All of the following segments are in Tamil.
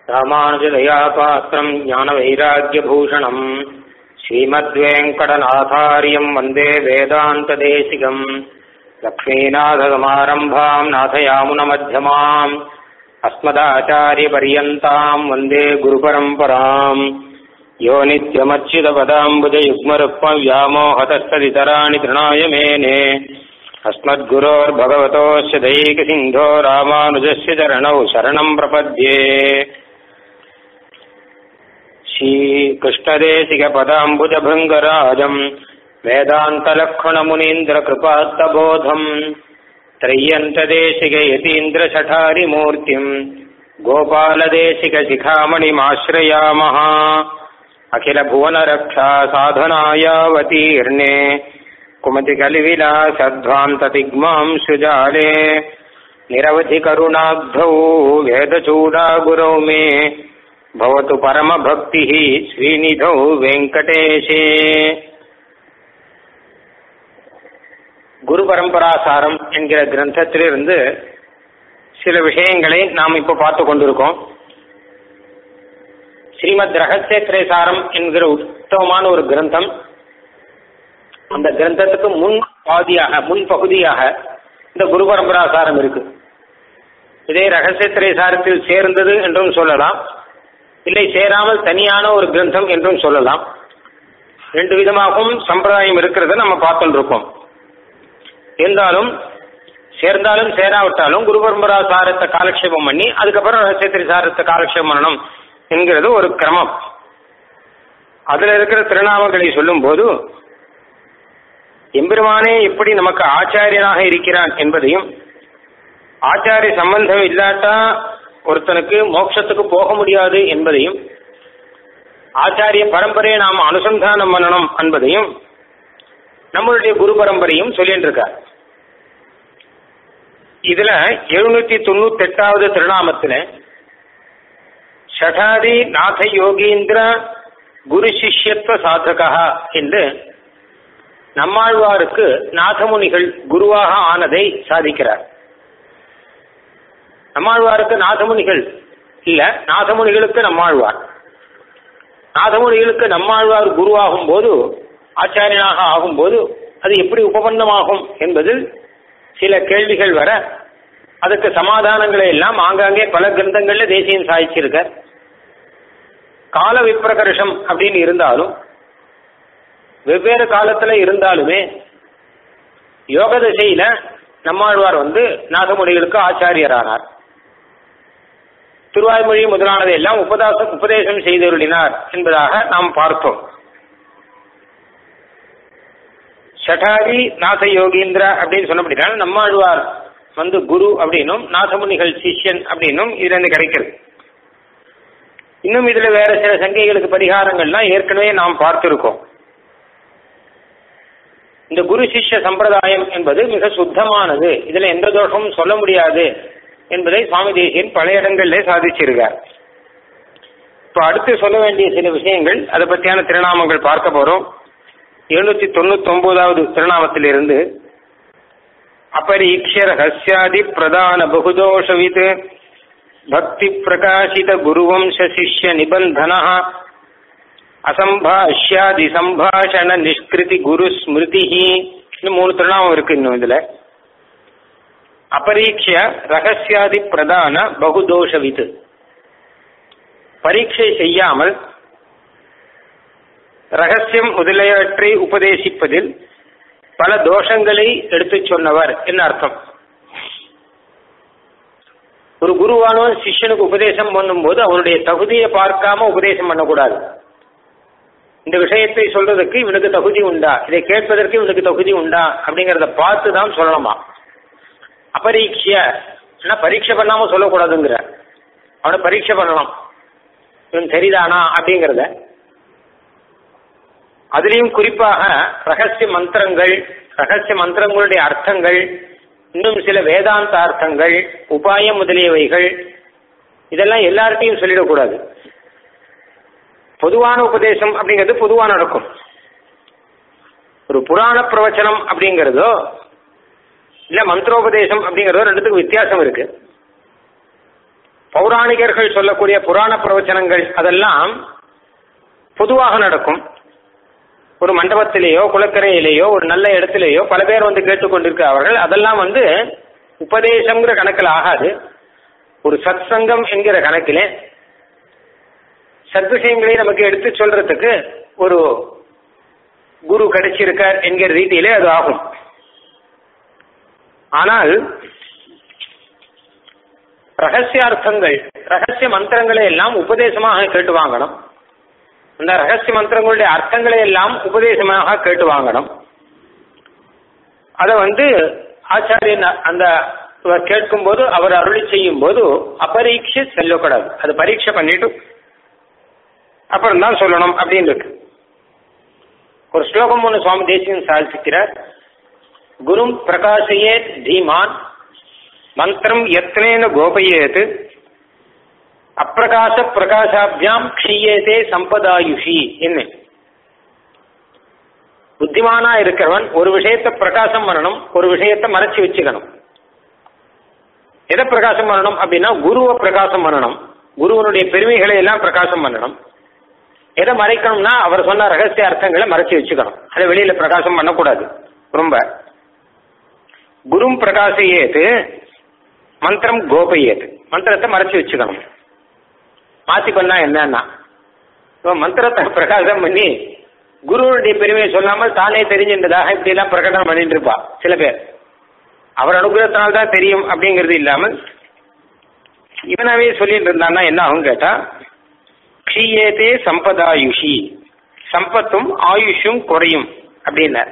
ராமானுஜதயாபாத்திரம் ஞானவைராக்கியபூஷணம் ஸ்ரீமத்வேங்கடநாதாரியம் வந்தே வேதாந்ததேசிகம் லக்ஷ்மீநாதசமாரம்பாம் நாதயாமுனமध्यமாம் अस्मदाचार्यपर्यन्ताम् वन्दे गुरुपरम्पराम् यो नित्यमच्युतपदाम्बुजयुग्मरुक्मव्यामोहतस्तदितराणि तृणाय मेने अस्मद्गुरोर्भगवतोऽस्य दैकसिन्धो रामानुजस्य चरणौ शरणम् प्रपद्ये श्रीकृष्णदेशिकपदाम्बुजभृङ्गराजम् वेदान्तलक्ष्मणमुनीन्द्रकृपात्तबोधम् त्रय्यन्तदेशिकयतीन्द्रशठारिमूर्तिम् गोपालदेशिकशिखामणिमाश्रयामः अखिलभुवनरक्षा साधनायावतीर्णे कुमतिकलिविलासध्वान्ततिग्मां सुजाले निरवधिकरुणाब्धौ वेदचूडागुरौ मे भवतु परमभक्तिः श्रीनिधौ वेङ्कटेशे குரு பரம்பராசாரம் என்கிற கிரந்தத்திலிருந்து சில விஷயங்களை நாம் இப்போ பார்த்து கொண்டிருக்கோம் ஸ்ரீமத் ரகசிய திரேசாரம் என்கிற உத்தமமான ஒரு கிரந்தம் அந்த கிரந்தத்துக்கு முன் பாதியாக முன் பகுதியாக இந்த குரு பரம்பராசாரம் இருக்கு இதே ரகசிய திரேசாரத்தில் சேர்ந்தது என்றும் சொல்லலாம் இல்லை சேராமல் தனியான ஒரு கிரந்தம் என்றும் சொல்லலாம் ரெண்டு விதமாகவும் சம்பிரதாயம் இருக்கிறத நம்ம பார்த்துட்டு இருக்கோம் இருந்தாலும் சேர்ந்தாலும் சேராவிட்டாலும் குரு பரம்பரா சாரத்தை காலக்ஷேபம் பண்ணி அதுக்கப்புறம் ரகசியத்திரி சாரத்தை காலக்ஷேபம் பண்ணணும் என்கிறது ஒரு கிரமம் அதுல இருக்கிற திருநாமங்களை சொல்லும் போது எம்பெருமானே எப்படி நமக்கு ஆச்சாரியனாக இருக்கிறான் என்பதையும் ஆச்சாரிய சம்பந்தம் இல்லாட்டா ஒருத்தனுக்கு மோட்சத்துக்கு போக முடியாது என்பதையும் ஆச்சாரிய பரம்பரையை நாம் அனுசந்தானம் பண்ணணும் என்பதையும் நம்மளுடைய குரு பரம்பரையும் சொல்லிட்டு இருக்கார் இதுல எழுநூத்தி தொண்ணூத்தி எட்டாவது திருநாமத்துல ஷடாதி நாத யோகீந்திர குரு சிஷ்யத்துவ சாதகா என்று நம்மாழ்வாருக்கு நாதமுனிகள் குருவாக ஆனதை சாதிக்கிறார் நம்மாழ்வாருக்கு நாதமுனிகள் இல்ல நாதமுனிகளுக்கு நம்மாழ்வார் நாதமுனிகளுக்கு நம்மாழ்வார் குருவாகும் போது ஆச்சாரியனாக ஆகும்போது அது எப்படி உபபன்னமாகும் என்பதில் சில கேள்விகள் வர அதுக்கு சமாதானங்களை எல்லாம் ஆங்காங்கே பல கிரந்தங்கள்ல தேசியம் சாதிச்சிருக்க கால விப்ரகர்ஷம் அப்படின்னு இருந்தாலும் வெவ்வேறு காலத்துல இருந்தாலுமே யோக திசையில நம்மாழ்வார் வந்து நாகமொழிகளுக்கு ஆச்சாரியரானார் திருவாய்மொழி முதலானதை எல்லாம் உபதாச உபதேசம் செய்தருளினார் என்பதாக நாம் பார்த்தோம் ஷடாரி நாத யோகீந்திர அப்படின்னு சொன்னபடினால நம்மாழ்வார் வந்து குரு அப்படின்னும் நாதமுனிகள் சிஷ்யன் அப்படின்னும் இதுல இருந்து கிடைக்கிறது இன்னும் இதுல வேற சில சங்கைகளுக்கு பரிகாரங்கள்லாம் ஏற்கனவே நாம் பார்த்திருக்கோம் இந்த குரு சிஷ்ய சம்பிரதாயம் என்பது மிக சுத்தமானது இதுல எந்த தோஷமும் சொல்ல முடியாது என்பதை சுவாமி தேசியன் பல இடங்களிலே சாதிச்சிருக்கார் இப்போ அடுத்து சொல்ல வேண்டிய சில விஷயங்கள் அதை பற்றியான திருநாமங்கள் பார்க்க போறோம் எழுநூத்தி தொண்ணூத்தி ஒன்பதாவது திருநாமத்திலிருந்து அபரீக்ஷ ரகசியாதி பிரதான பகுதோஷவித் பக்தி பிரகாசித குருவம்ச சிஷ்ய நிபந்தன அசம்பாஷ்யாதி சம்பாஷண நிஷ்கிருதி குரு ஸ்மிருதி மூணு திருநாமம் இருக்கு இன்னும் இதுல அபரீட்ச ரகசியாதி பிரதான பகுதோஷவித் பரீட்சை செய்யாமல் ரகசியம் முதலியவற்றை உபதேசிப்பதில் பல தோஷங்களை எடுத்துச் சொன்னவர் என்ன அர்த்தம் ஒரு குருவானவன் சிஷ்யனுக்கு உபதேசம் பண்ணும்போது அவனுடைய தகுதியை பார்க்காம உபதேசம் பண்ணக்கூடாது இந்த விஷயத்தை சொல்றதுக்கு இவனுக்கு தகுதி உண்டா இதை கேட்பதற்கு இவனுக்கு தகுதி உண்டா அப்படிங்கறத பார்த்து தான் சொல்லணுமா அபரீட்சிய பரீட்சை பண்ணாம சொல்லக்கூடாதுங்கிற அவனை பரீட்சை பண்ணலாம் இவன் சரிதானா அப்படிங்கிறத அதுலேயும் குறிப்பாக ரகசிய மந்திரங்கள் ரகசிய மந்திரங்களுடைய அர்த்தங்கள் இன்னும் சில வேதாந்த அர்த்தங்கள் உபாயம் முதலியவைகள் இதெல்லாம் எல்லார்ட்டையும் சொல்லிடக்கூடாது பொதுவான உபதேசம் அப்படிங்கிறது பொதுவாக நடக்கும் ஒரு புராண பிரவச்சனம் அப்படிங்கிறதோ இல்ல மந்திரோபதேசம் அப்படிங்கறதோ ரெண்டுத்துக்கும் வித்தியாசம் இருக்கு பௌராணிகர்கள் சொல்லக்கூடிய புராண பிரவச்சனங்கள் அதெல்லாம் பொதுவாக நடக்கும் ஒரு மண்டபத்திலேயோ குளக்கரையிலேயோ ஒரு நல்ல இடத்திலேயோ பல பேர் வந்து கேட்டுக்கொண்டிருக்கிறார்கள் அதெல்லாம் வந்து உபதேசங்கிற கணக்கில் ஆகாது ஒரு சத் சங்கம் என்கிற கணக்கிலே சத் விஷயங்களை நமக்கு எடுத்து சொல்றதுக்கு ஒரு குரு கிடைச்சிருக்கார் என்கிற ரீதியிலே அது ஆகும் ஆனால் ரகசியார்த்தங்கள் ரகசிய மந்திரங்களை எல்லாம் உபதேசமாக கேட்டு வாங்கணும் அந்த ரகசிய மந்திரங்களுடைய அர்த்தங்களை எல்லாம் உபதேசமாக கேட்டு வாங்கணும் அதை வந்து ஆச்சாரியன் அந்த இவர் கேட்கும்போது அவர் அருளி செய்யும் போது அபரீட்சை செல்லக்கூடாது அது பரீட்சை பண்ணிட்டு அப்புறம் தான் சொல்லணும் அப்படின்னு இருக்கு ஒரு ஸ்லோகம் ஒன்று சுவாமி தேசியன் சாதிக்கிறார் குரும் பிரகாசையே தீமான் மந்திரம் எத்தனேன கோபயேத் அப்பிரகாச பிரகாசாபியாம் க்ஷீயேதே சம்பதாயுஷி என்ன புத்திமானா இருக்கிறவன் ஒரு விஷயத்தை பிரகாசம் பண்ணணும் ஒரு விஷயத்தை மறைச்சு வச்சுக்கணும் எதை பிரகாசம் பண்ணணும் அப்படின்னா குருவை பிரகாசம் பண்ணணும் குருவனுடைய பெருமைகளை எல்லாம் பிரகாசம் பண்ணணும் எதை மறைக்கணும்னா அவர் சொன்ன ரகசிய அர்த்தங்களை மறைச்சு வச்சுக்கணும் அதை வெளியில பிரகாசம் பண்ணக்கூடாது ரொம்ப குரும் பிரகாசையேது மந்திரம் கோபையேது மந்திரத்தை மறைச்சு வச்சுக்கணும் மாத்தி பண்ணா என்னன்னா இவன் மந்திரத்தை பிரகாசம் பண்ணி குருவுடைய பெருமையை சொல்லாமல் தானே தெரிஞ்சின்றதாக இப்படி எல்லாம் பிரகடனம் பண்ணிட்டு இருப்பா சில பேர் அவர் அனுகிரகத்தினால் தான் தெரியும் அப்படிங்கிறது இல்லாமல் இவனாவே சொல்லிட்டு இருந்தான்னா என்ன ஆகும் கேட்டா க்ஷீயேதே சம்பதாயுஷி சம்பத்தும் ஆயுஷும் குறையும் அப்படின்னார்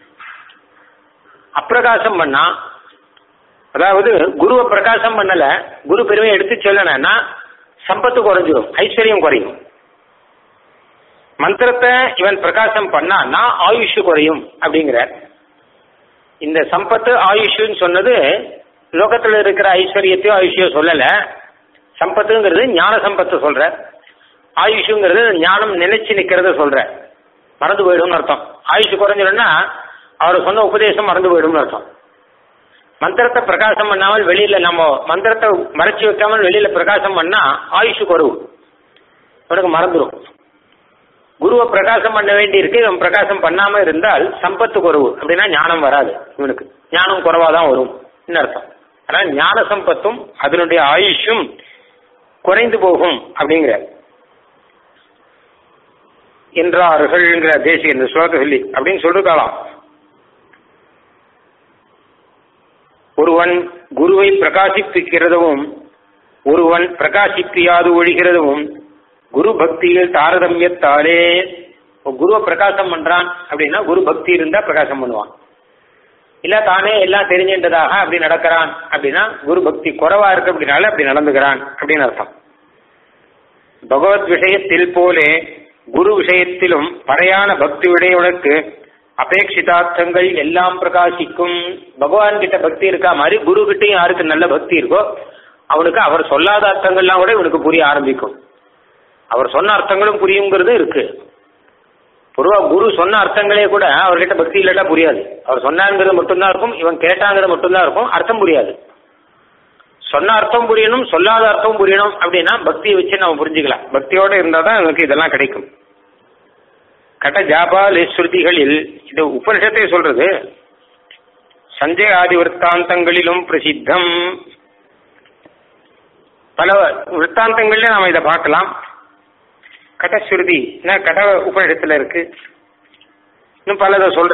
அப்பிரகாசம் பண்ணா அதாவது குருவை பிரகாசம் பண்ணல குரு பெருமையை எடுத்து சொல்லணும்னா சம்பத்து குறைஞ்சிரும் ஐஸ்வர்யம் குறையும் மந்திரத்தை இவன் பிரகாசம் பண்ணான்னா ஆயுஷ் குறையும் அப்படிங்கிறார் இந்த சம்பத்து ஆயுஷ்னு சொன்னது லோகத்தில் இருக்கிற ஐஸ்வர்யத்தையோ ஆயுஷையோ சொல்லல சம்பத்துங்கிறது ஞான சம்பத்து சொல்ற ஆயுஷுங்கிறது ஞானம் நினைச்சு நிக்கிறத சொல்ற மறந்து போயிடும்னு அர்த்தம் ஆயுஷ் குறைஞ்சிடும்னா அவர் சொன்ன உபதேசம் மறந்து போயிடும்னு அர்த்தம் மந்திரத்தை பிரகாசம் பண்ணாமல் வெளியில நம்ம மந்திரத்தை மறைச்சு வைக்காமல் வெளியில பிரகாசம் பண்ணா ஆயுஷ் குறவு உனக்கு மறந்துடும் குருவை பிரகாசம் பண்ண வேண்டி இருக்கு இவன் பிரகாசம் பண்ணாம இருந்தால் சம்பத்து குறவு அப்படின்னா ஞானம் வராது இவனுக்கு ஞானம் குறைவா தான் வரும் அர்த்தம் ஆனால் ஞான சம்பத்தும் அதனுடைய ஆயுஷும் குறைந்து போகும் அப்படிங்கிற என்றார்கள்ங்கிற தேசிய இந்த ஸ்லோகத்தை சொல்லி அப்படின்னு சொல்லிருக்கலாம் ஒருவன் குருவை பிரகாசிப்பிக்கிறதும் ஒருவன் பிரகாசிப்பியாது ஒழிகிறதும் குரு பக்தியில் தாரதமியத்தாலே குருவை பிரகாசம் பண்றான் அப்படின்னா குரு பக்தி இருந்தா பிரகாசம் பண்ணுவான் இல்ல தானே எல்லாம் தெரிஞ்சின்றதாக அப்படி நடக்கிறான் அப்படின்னா குரு பக்தி குறைவா இருக்கு அப்படின்னால அப்படி நடந்துக்கிறான் அப்படின்னு அர்த்தம் பகவத் விஷயத்தில் போலே குரு விஷயத்திலும் பறையான பக்தி உடையவனுக்கு அபேட்சிதார்த்தங்கள் எல்லாம் பிரகாசிக்கும் பகவான் கிட்ட பக்தி இருக்கா மாதிரி குரு கிட்டையும் யாருக்கு நல்ல பக்தி இருக்கோ அவனுக்கு அவர் சொல்லாத அர்த்தங்கள்லாம் கூட இவனுக்கு புரிய ஆரம்பிக்கும் அவர் சொன்ன அர்த்தங்களும் புரியுங்கிறது இருக்கு பொதுவா குரு சொன்ன அர்த்தங்களே கூட அவர்கிட்ட பக்தி இல்லாட்டா புரியாது அவர் சொன்னாங்கிறது மட்டும்தான் இருக்கும் இவன் கேட்டாங்கிறது மட்டும்தான் இருக்கும் அர்த்தம் புரியாது சொன்ன அர்த்தம் புரியணும் சொல்லாத அர்த்தம் புரியணும் அப்படின்னா பக்தியை வச்சு நம்ம புரிஞ்சுக்கலாம் பக்தியோட இருந்தா தான் நமக்கு இதெல்லாம் கிடைக்கும் கட ஜாபால் ஸ்ருதிகளில் இது உபனிஷத்தை சொல்றது சஞ்சய் ஆதி விற்த்தாந்தங்களிலும் பிரசித்தம் பல விற்த்தாந்தங்கள்ல நாம இதை பார்க்கலாம் கடஸ்ருதி கட உபனிஷத்துல இருக்கு இன்னும் பலதை சொல்ற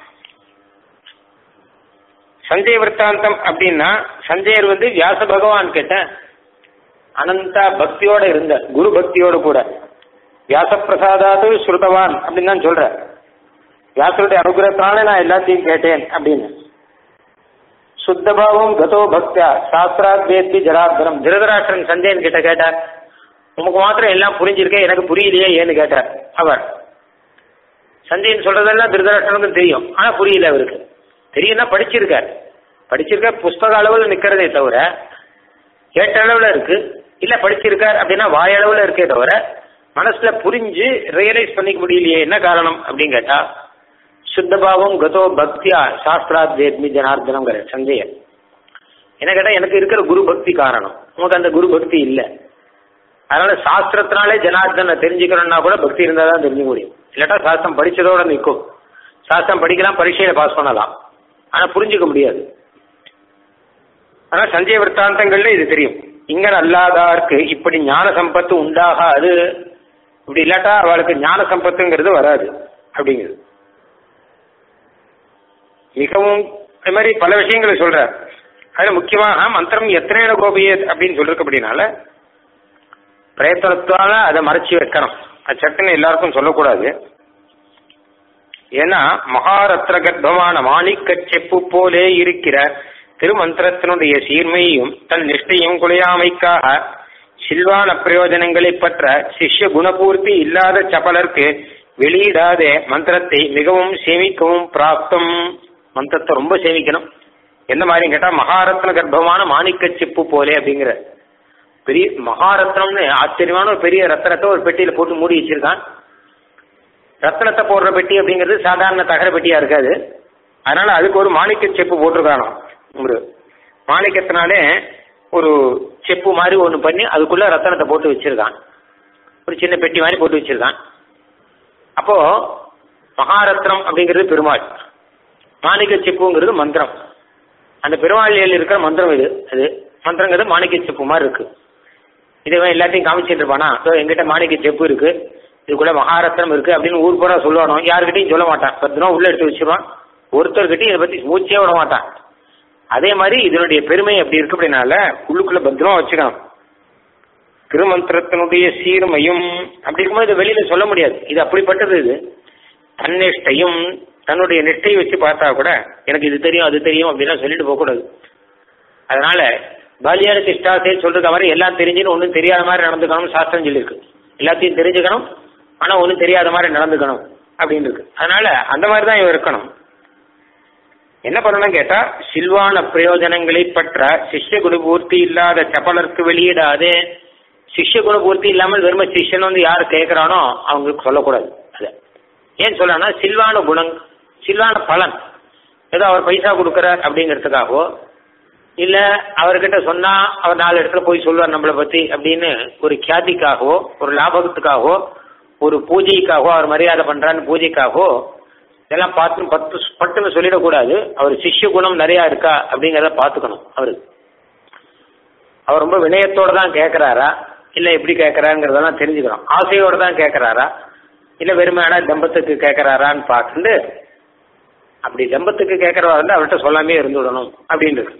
சஞ்சய விற்த்தாந்தம் அப்படின்னா சஞ்சயர் வந்து வியாச பகவான் கிட்ட அனந்த பக்தியோட இருந்த குரு பக்தியோடு கூட வியாச பிரசாதாது ஸ்ருதவான் அப்படின்னு தான் சொல்ற வியாசருடைய அனுகிரகத்தால நான் எல்லாத்தையும் கேட்டேன் அப்படின்னு சுத்தபாவம் கதோ பக்தியா சாஸ்திராத் வேத்தி ஜராதரம் திருதராஷ்டிரன் சஞ்சயன் கிட்ட கேட்டார் உமக்கு மாத்திரம் எல்லாம் புரிஞ்சிருக்கேன் எனக்கு புரியலையே ஏன்னு கேட்டார் அவர் சஞ்சயன் சொல்றதெல்லாம் திருதராஷ்டிரனுக்கு தெரியும் ஆனா புரியல அவருக்கு தெரியும்னா படிச்சிருக்கார் படிச்சிருக்க புஸ்தக அளவில் நிக்கிறதே தவிர கேட்ட அளவுல இருக்கு இல்ல படிச்சிருக்கார் அப்படின்னா வாயளவுல இருக்கே தவிர மனசுல புரிஞ்சு ரியலைஸ் பண்ணிக்க முடியலையே என்ன காரணம் அப்படின்னு கேட்டா சுத்தபாவம் கதோ பக்தியா சாஸ்திராத் வேத்மி ஜனார்தனங்கிற சஞ்சயன் என்ன கேட்டா எனக்கு இருக்கிற குரு பக்தி காரணம் உனக்கு அந்த குரு பக்தி இல்லை அதனால சாஸ்திரத்தினாலே ஜனார்தனை தெரிஞ்சுக்கணும்னா கூட பக்தி இருந்தால் தான் தெரிஞ்சுக்க முடியும் இல்லாட்டா சாஸ்திரம் படிச்சதோட நிற்கும் சாஸ்திரம் படிக்கலாம் பரீட்சையில பாஸ் பண்ணலாம் ஆனா புரிஞ்சுக்க முடியாது ஆனா சஞ்சய விற்த்தாந்தங்கள்ல இது தெரியும் இங்க அல்லாதாருக்கு இப்படி ஞான சம்பத்து உண்டாகாது இப்படி இல்லாட்டா அவளுக்கு ஞான சம்பத்துங்கிறது வராது அப்படிங்கிறது மிகவும் இது மாதிரி பல விஷயங்களை சொல்றார் அதுல முக்கியமாக மந்திரம் எத்தனை கோபியத் அப்படின்னு சொல்லிருக்கு அப்படின்னால பிரயத்தனத்தால அதை மறைச்சு வைக்கணும் அது சட்டுன்னு எல்லாருக்கும் சொல்லக்கூடாது ஏன்னா மகாரத்ன கர்ப்பமான மாணிக்க செப்பு போலே இருக்கிற திருமந்திரத்தினுடைய சீர்மையும் தன் நிஷ்டையும் குலையாமைக்காக சில்வான பிரயோஜனங்களை பற்ற சிஷ்ய குணபூர்த்தி இல்லாத சபலருக்கு வெளியிடாதே மந்திரத்தை மிகவும் சேமிக்கவும் பிராப்தம் மந்திரத்தை ரொம்ப சேமிக்கணும் எந்த மாதிரி கேட்டா மகாரத்ன கர்ப்பமான மாணிக்க சிப்பு போலே அப்படிங்கிற பெரிய மகாரத்னம்னு ஆச்சரியமான ஒரு பெரிய ரத்னத்தை ஒரு பெட்டியில போட்டு மூடி வச்சிருக்கான் ரத்னத்தை போடுற பெட்டி அப்படிங்கிறது சாதாரண தகர பெட்டியா இருக்காது அதனால அதுக்கு ஒரு மாணிக்க செப்பு போட்டிருக்கானோ ஒரு மாணிக்கத்தினாலே ஒரு செப்பு மாதிரி ஒன்று பண்ணி அதுக்குள்ள ரத்தனத்தை போட்டு வச்சிருக்கான் ஒரு சின்ன பெட்டி மாதிரி போட்டு வச்சிருக்கான் அப்போ மகாரத்னம் அப்படிங்கிறது பெருமாள் மாணிக்க செப்புங்கிறது மந்திரம் அந்த பெருமாளியில் இருக்கிற மந்திரம் இது அது மந்திரங்கிறது மாணிக்க செப்பு மாதிரி இருக்கு இதை இவன் எல்லாத்தையும் காமிச்சிட்டு இருப்பானா ஸோ எங்கிட்ட மாணிக்க செப்பு இருக்கு இதுக்குள்ள மகாரத்னம் இருக்கு அப்படின்னு ஊர் பூரா சொல்லுவானோ யாருக்கிட்டையும் சொல்ல மாட்டான் பத்து ரூபா உள்ள எடுத்து வச்சிருவான் ஒருத்தர்கிட்டையும் இதை பத்தி மூச்சே விட மாட்டான் அதே மாதிரி இதனுடைய பெருமை அப்படி இருக்கு அப்படின்னால உள்ளுக்குள்ள பத்திரமா வச்சுக்கணும் திருமந்திரத்தினுடைய சீர்மையும் அப்படி இருக்கும்போது இதை வெளியில சொல்ல முடியாது இது அப்படிப்பட்டது இது தன்னிஷ்டையும் தன்னுடைய நிஷ்டையை வச்சு பார்த்தா கூட எனக்கு இது தெரியும் அது தெரியும் அப்படிலாம் சொல்லிட்டு போகக்கூடாது அதனால பாலியான திஷ்டாசே சொல்றத மாதிரி எல்லாம் தெரிஞ்சுன்னு ஒன்றும் தெரியாத மாதிரி நடந்துக்கணும்னு சாஸ்திரம் சொல்லியிருக்கு எல்லாத்தையும் தெரிஞ்சுக்கணும் ஆனா ஒன்றும் தெரியாத மாதிரி நடந்துக்கணும் அப்படின்னு இருக்கு அதனால அந்த மாதிரி தான் இவன் இருக்கணும் என்ன பண்ணணும் கேட்டா சில்வான பிரயோஜனங்களை பற்ற சிஷ்ய குணபூர்த்தி இல்லாத சபலருக்கு வெளியிடாதே சிஷ்ய குணபூர்த்தி இல்லாமல் வெறும சிஷ்யன் வந்து யார் கேட்கிறானோ அவங்களுக்கு சொல்லக்கூடாது அதை ஏன் சொல்லனா சில்வான குணம் சில்வான பலன் ஏதோ அவர் பைசா கொடுக்குறார் அப்படிங்கிறதுக்காகவோ இல்ல அவர்கிட்ட சொன்னா அவர் நாலு இடத்துல போய் சொல்லுவார் நம்மளை பத்தி அப்படின்னு ஒரு கியாதிக்காகவோ ஒரு லாபத்துக்காகவோ ஒரு பூஜைக்காகவோ அவர் மரியாதை பண்றான்னு பூஜைக்காகவோ இதெல்லாம் பார்த்து பத்து பட்டுன்னு சொல்லிடக்கூடாது அவர் சிஷ்ய குணம் நிறைய இருக்கா அப்படிங்கிறத பார்த்துக்கணும் அவரு அவர் ரொம்ப வினயத்தோட தான் கேட்கிறாரா இல்ல எப்படி கேட்கறாங்கிறதெல்லாம் தெரிஞ்சுக்கணும் ஆசையோட தான் கேட்கறாரா இல்ல வெறுமையான தம்பத்துக்கு கேட்கறாரான்னு பார்த்துட்டு அப்படி தம்பத்துக்கு கேட்கறவா வந்து அவர்கிட்ட சொல்லாமே இருந்துவிடணும் அப்படின்றது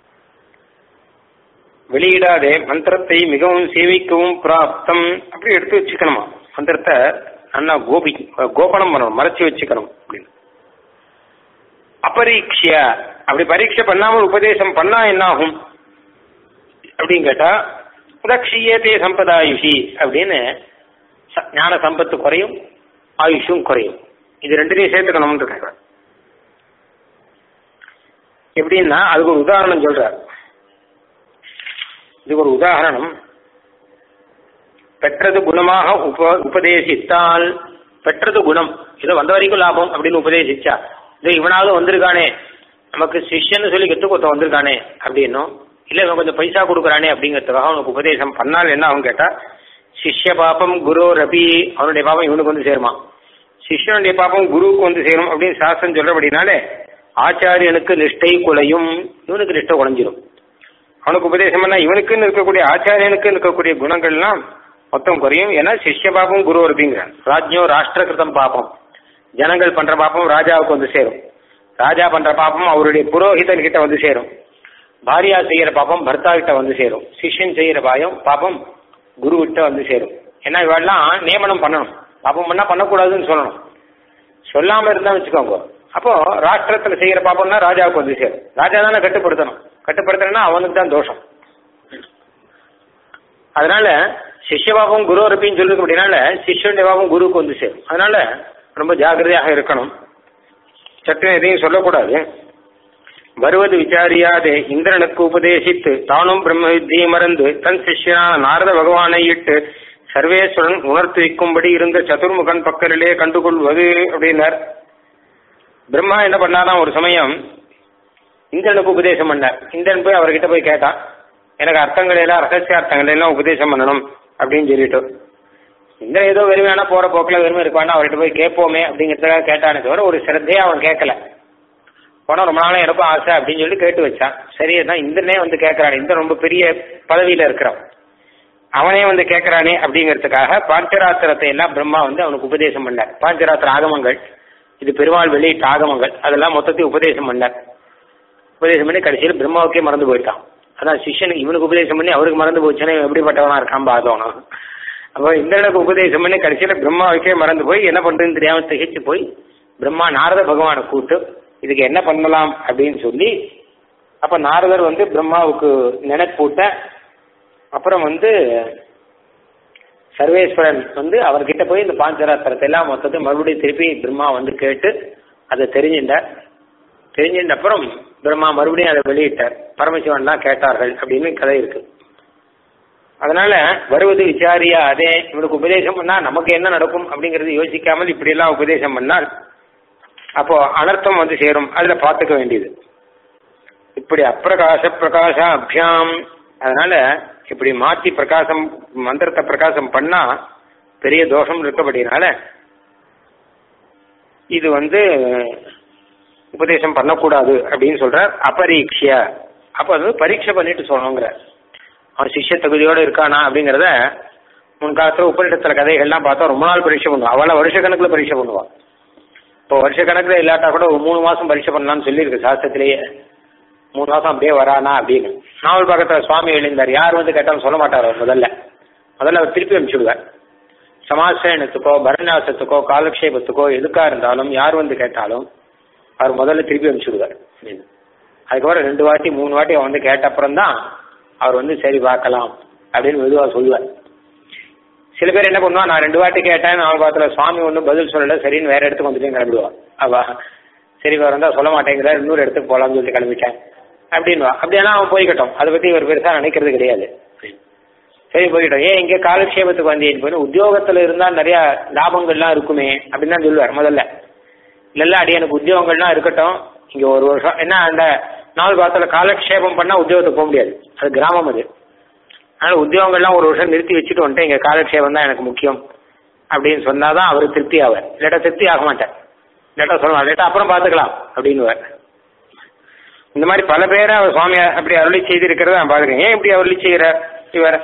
வெளியிடாதே மந்திரத்தை மிகவும் சேவிக்கவும் பிராப்தம் அப்படி எடுத்து வச்சுக்கணுமா மந்திரத்தை அண்ணா கோபி கோபனம் பண்ணணும் மறைச்சு வச்சுக்கணும் அப்படின்னு அபரீட்சிய அப்படி பரீட்சை பண்ணாமல் உபதேசம் பண்ணா என்ன ஆகும் அப்படின்னு கேட்டா உதக்ஷியத்தே சம்பதாயுஷி அப்படின்னு ச- ஞான சம்பத்து குறையும் ஆயுஷும் குறையும் இது ரெண்டுத்தையும் சேர்த்துக்கணும்னு இருக்காங்க எப்படின்னா அதுக்கு ஒரு உதாரணம் சொல்றார் இதுக்கு ஒரு உதாரணம் பெற்றது குணமாக உப உபதேசித்தால் பெற்றது குணம் இது வந்த வரைக்கும் லாபம் அப்படின்னு உபதேசிச்சா இது இவனாவது வந்திருக்கானே நமக்கு சிஷ்யன்னு சொல்லி கற்றுக் வந்திருக்கானே அப்படின்னும் இல்ல இவன் கொஞ்சம் பைசா கொடுக்குறானே அப்படிங்கிறதுக்காக அவனுக்கு உபதேசம் பண்ணால் என்ன அவன் கேட்டா சிஷ்ய பாபம் குரு ரபி அவனுடைய பாபம் இவனுக்கு வந்து சேருமா சிஷ்யனுடைய பாபம் குருவுக்கு வந்து சேரும் அப்படின்னு சாஸ்திரம் சொல்றபடினாலே ஆச்சாரியனுக்கு நிஷ்டை குலையும் இவனுக்கு நிஷ்டை குலைஞ்சிரும் அவனுக்கு உபதேசம் பண்ணா இவனுக்குன்னு இருக்கக்கூடிய ஆச்சாரியனுக்கு இருக்கக்கூடிய குணங்கள்லாம் மொத்தம் குறையும் ஏன்னா சிஷ்ய பாபம் குரு இருப்பீங்கிறான் ராஜ்யம் ராஷ்டிரகிருதம் பாபம் ஜனங்கள் பண்ற பாப்பம் ராஜாவுக்கு வந்து சேரும் ராஜா பண்ற பாப்பம் அவருடைய புரோஹிதன் கிட்ட வந்து சேரும் பாரியா செய்யற பாப்பம் பர்த்தா கிட்ட வந்து சேரும் சிஷ்யன் செய்யற பாயம் பாப்பம் குரு கிட்ட வந்து சேரும் ஏன்னா இவெல்லாம் நியமனம் பண்ணணும் பாப்பம் பண்ணா பண்ணக்கூடாதுன்னு சொல்லணும் சொல்லாம இருந்தா வச்சுக்கோங்க அப்போ ராஷ்டிரத்துல செய்யற பாப்பம்னா ராஜாவுக்கு வந்து சேரும் ராஜா தானே கட்டுப்படுத்தணும் கட்டுப்படுத்தணும்னா அவனுக்கு தான் தோஷம் அதனால சிஷ்ய பாபம் குரு இருப்பின்னு சொல்லிருக்க அப்படின்னால சிஷ்யனுடைய பாபம் குருவுக்கு வந்து சேரும் அதனால ரொம்ப ஜாக்கிரதையாக இருக்கணும் சட்டம் எதையும் சொல்லக்கூடாது வருவது விசாரியாதே இந்திரனுக்கு உபதேசித்து தானும் பிரம்ம வித்தியை மறந்து தன் சிஷ்யனான நாரத பகவானை இட்டு சர்வேஸ்வரன் உணர்த்து வைக்கும்படி இருந்த சதுர்முகன் பக்கரிலே கண்டுகொள்வது அப்படின்னார் பிரம்மா என்ன பண்ணாராம் ஒரு சமயம் இந்திரனுக்கு உபதேசம் பண்ணார் இந்திரன் போய் அவர்கிட்ட போய் கேட்டான் எனக்கு அர்த்தங்கள் எல்லாம் ரகசிய அர்த்தங்கள் எல்லாம் உபதேசம் பண்ணணும் அப்படின்னு சொல்லிட்டு இந்திரன் ஏதோ வெறுமையான போற போக்கில் வெறுமை இருக்கானா அவர்கிட்ட போய் கேட்போமே அப்படிங்கிறதுக்காக கேட்டானே தவிர ஒரு சிரத்தையா அவன் கேட்கல போனா ரொம்ப நாளா எனக்கும் ஆசை அப்படின்னு சொல்லி கேட்டு வச்சான் சரி தான் இந்திரனே வந்து கேட்கறான் இந்திரன் ரொம்ப பெரிய பதவியில இருக்கிறான் அவனே வந்து கேட்கறானே அப்படிங்கிறதுக்காக பாஞ்சராத்திரத்தை எல்லாம் பிரம்மா வந்து அவனுக்கு உபதேசம் பண்ணார் பாஞ்சராத்திர ஆகமங்கள் இது பெருமாள் வெளியிட்ட ஆகமங்கள் அதெல்லாம் மொத்தத்தையும் உபதேசம் பண்ணார் உபதேசம் பண்ணி கடைசியில் பிரம்மாவுக்கே மறந்து போயிட்டான் அதான் சிஷ்யனுக்கு இவனுக்கு உபதேசம் பண்ணி அவருக்கு மறந்து போச்சுன்னா இவன் எப்படிப்பட்டவனா இருக்கான் பார்த்தோம் அப்போ இந்திரனுக்கு உபதேசம் பண்ணி கடைசியில பிரம்மாவுக்கே மறந்து போய் என்ன பண்றதுன்னு தெரியாம திகைச்சு போய் பிரம்மா நாரத பகவானை கூப்பிட்டு இதுக்கு என்ன பண்ணலாம் அப்படின்னு சொல்லி அப்ப நாரதர் வந்து பிரம்மாவுக்கு நினைப்பூட்ட அப்புறம் வந்து சர்வேஸ்வரன் வந்து அவர்கிட்ட போய் இந்த பாஞ்சராத்திரத்தை எல்லாம் மொத்தத்தை மறுபடியும் திருப்பி பிரம்மா வந்து கேட்டு அதை தெரிஞ்சின்றார் தெரிஞ்சின்ற அப்புறம் பிரம்மா மறுபடியும் அதை வெளியிட்டார் பரமசிவன்லாம் கேட்டார்கள் அப்படின்னு கதை இருக்கு அதனால வருவது விசாரியா அதே இவனுக்கு உபதேசம் பண்ணா நமக்கு என்ன நடக்கும் அப்படிங்கறது யோசிக்காமல் இப்படி எல்லாம் உபதேசம் பண்ணால் அப்போ அனர்த்தம் வந்து சேரும் அதுல பார்த்துக்க வேண்டியது இப்படி அப்பிரகாச பிரகாச அபியாம் அதனால இப்படி மாற்றி பிரகாசம் மந்திரத்தை பிரகாசம் பண்ணா பெரிய தோஷம் இருக்கபடினால இது வந்து உபதேசம் பண்ணக்கூடாது அப்படின்னு சொல்றார் அபரீட்சிய அப்ப அது பரீட்சை பண்ணிட்டு சொல்லணுங்கிற அவன் சிஷ்ய தகுதியோட இருக்கானா அப்படிங்கறத முன்காலத்துல உபரிடத்துல கதைகள்லாம் பார்த்தா ரொம்ப நாள் பரீட்சை பண்ணுவான் அவளை வருஷ கணக்குல பரீட்சை பண்ணுவான் இப்போ வருஷ கணக்குல இல்லாட்டா கூட ஒரு மூணு மாசம் பரீட்சை பண்ணலாம்னு சொல்லியிருக்கு சாஸ்திரத்திலேயே மூணு மாசம் அப்படியே வரானா அப்படின்னு நாவல் பக்கத்துல சுவாமி எழுந்தார் யார் வந்து கேட்டாலும் சொல்ல மாட்டார் அவர் முதல்ல முதல்ல அவர் திருப்பி அனுப்பிச்சுடுவார் சமாசயனத்துக்கோ பரநியாசத்துக்கோ காலக்ஷேபத்துக்கோ எதுக்கா இருந்தாலும் யார் வந்து கேட்டாலும் அவர் முதல்ல திருப்பி அனுப்பிச்சுடுவார் அதுக்கப்புறம் ரெண்டு வாட்டி மூணு வாட்டி அவன் வந்து கேட்ட அப்புறம் தான் அவர் வந்து சரி பார்க்கலாம் அப்படின்னு மெதுவாக சொல்லுவார் சில பேர் என்ன பண்ணுவா நான் ரெண்டு வாட்டி கேட்டேன் நாலு பாத்துல சுவாமி ஒன்றும் பதில் சொல்லல சரின்னு வேற இடத்துக்கு வந்துட்டு கிளம்பிடுவா அவா சரி இவர் வந்தா சொல்ல மாட்டேங்கிறார் இன்னொரு இடத்துக்கு போலாம்னு சொல்லி கிளம்பிட்டேன் அப்படின்வா அப்படியானா அவன் போய்கட்டும் அதை பத்தி இவர் பெருசா நினைக்கிறது கிடையாது சரி போய்கிட்டோம் ஏன் இங்கே காலக்ஷேபத்துக்கு வந்தேன் போய் உத்தியோகத்துல இருந்தா நிறைய லாபங்கள்லாம் இருக்குமே அப்படின்னு தான் சொல்லுவார் முதல்ல இல்ல அடி எனக்கு உத்தியோகங்கள்லாம் இருக்கட்டும் இங்க ஒரு வருஷம் என்ன அந்த நாலு பாத்துல காலக்ஷேபம் பண்ணா உத்தியோகத்துக்கு போக முடியாது அது கிராமம் அது அதனால உத்தியோகங்கள்லாம் ஒரு வருஷம் நிறுத்தி வச்சுட்டு வந்துட்டேன் இங்க காலக்ஷேபம் தான் எனக்கு முக்கியம் அப்படின்னு சொன்னாதான் அவர் திருப்தி ஆவார் இல்லாட்டா திருப்தி ஆக மாட்டேன் இல்லாட்டா சொல்லலாம் இல்லாட்டா அப்புறம் பார்த்துக்கலாம் அப்படின்னுவார் இந்த மாதிரி பல பேரை அவர் சுவாமி அப்படி அருளி செய்திருக்கிறத நான் பார்க்குறேன் ஏன் இப்படி அருளி செய்கிறார் இவர்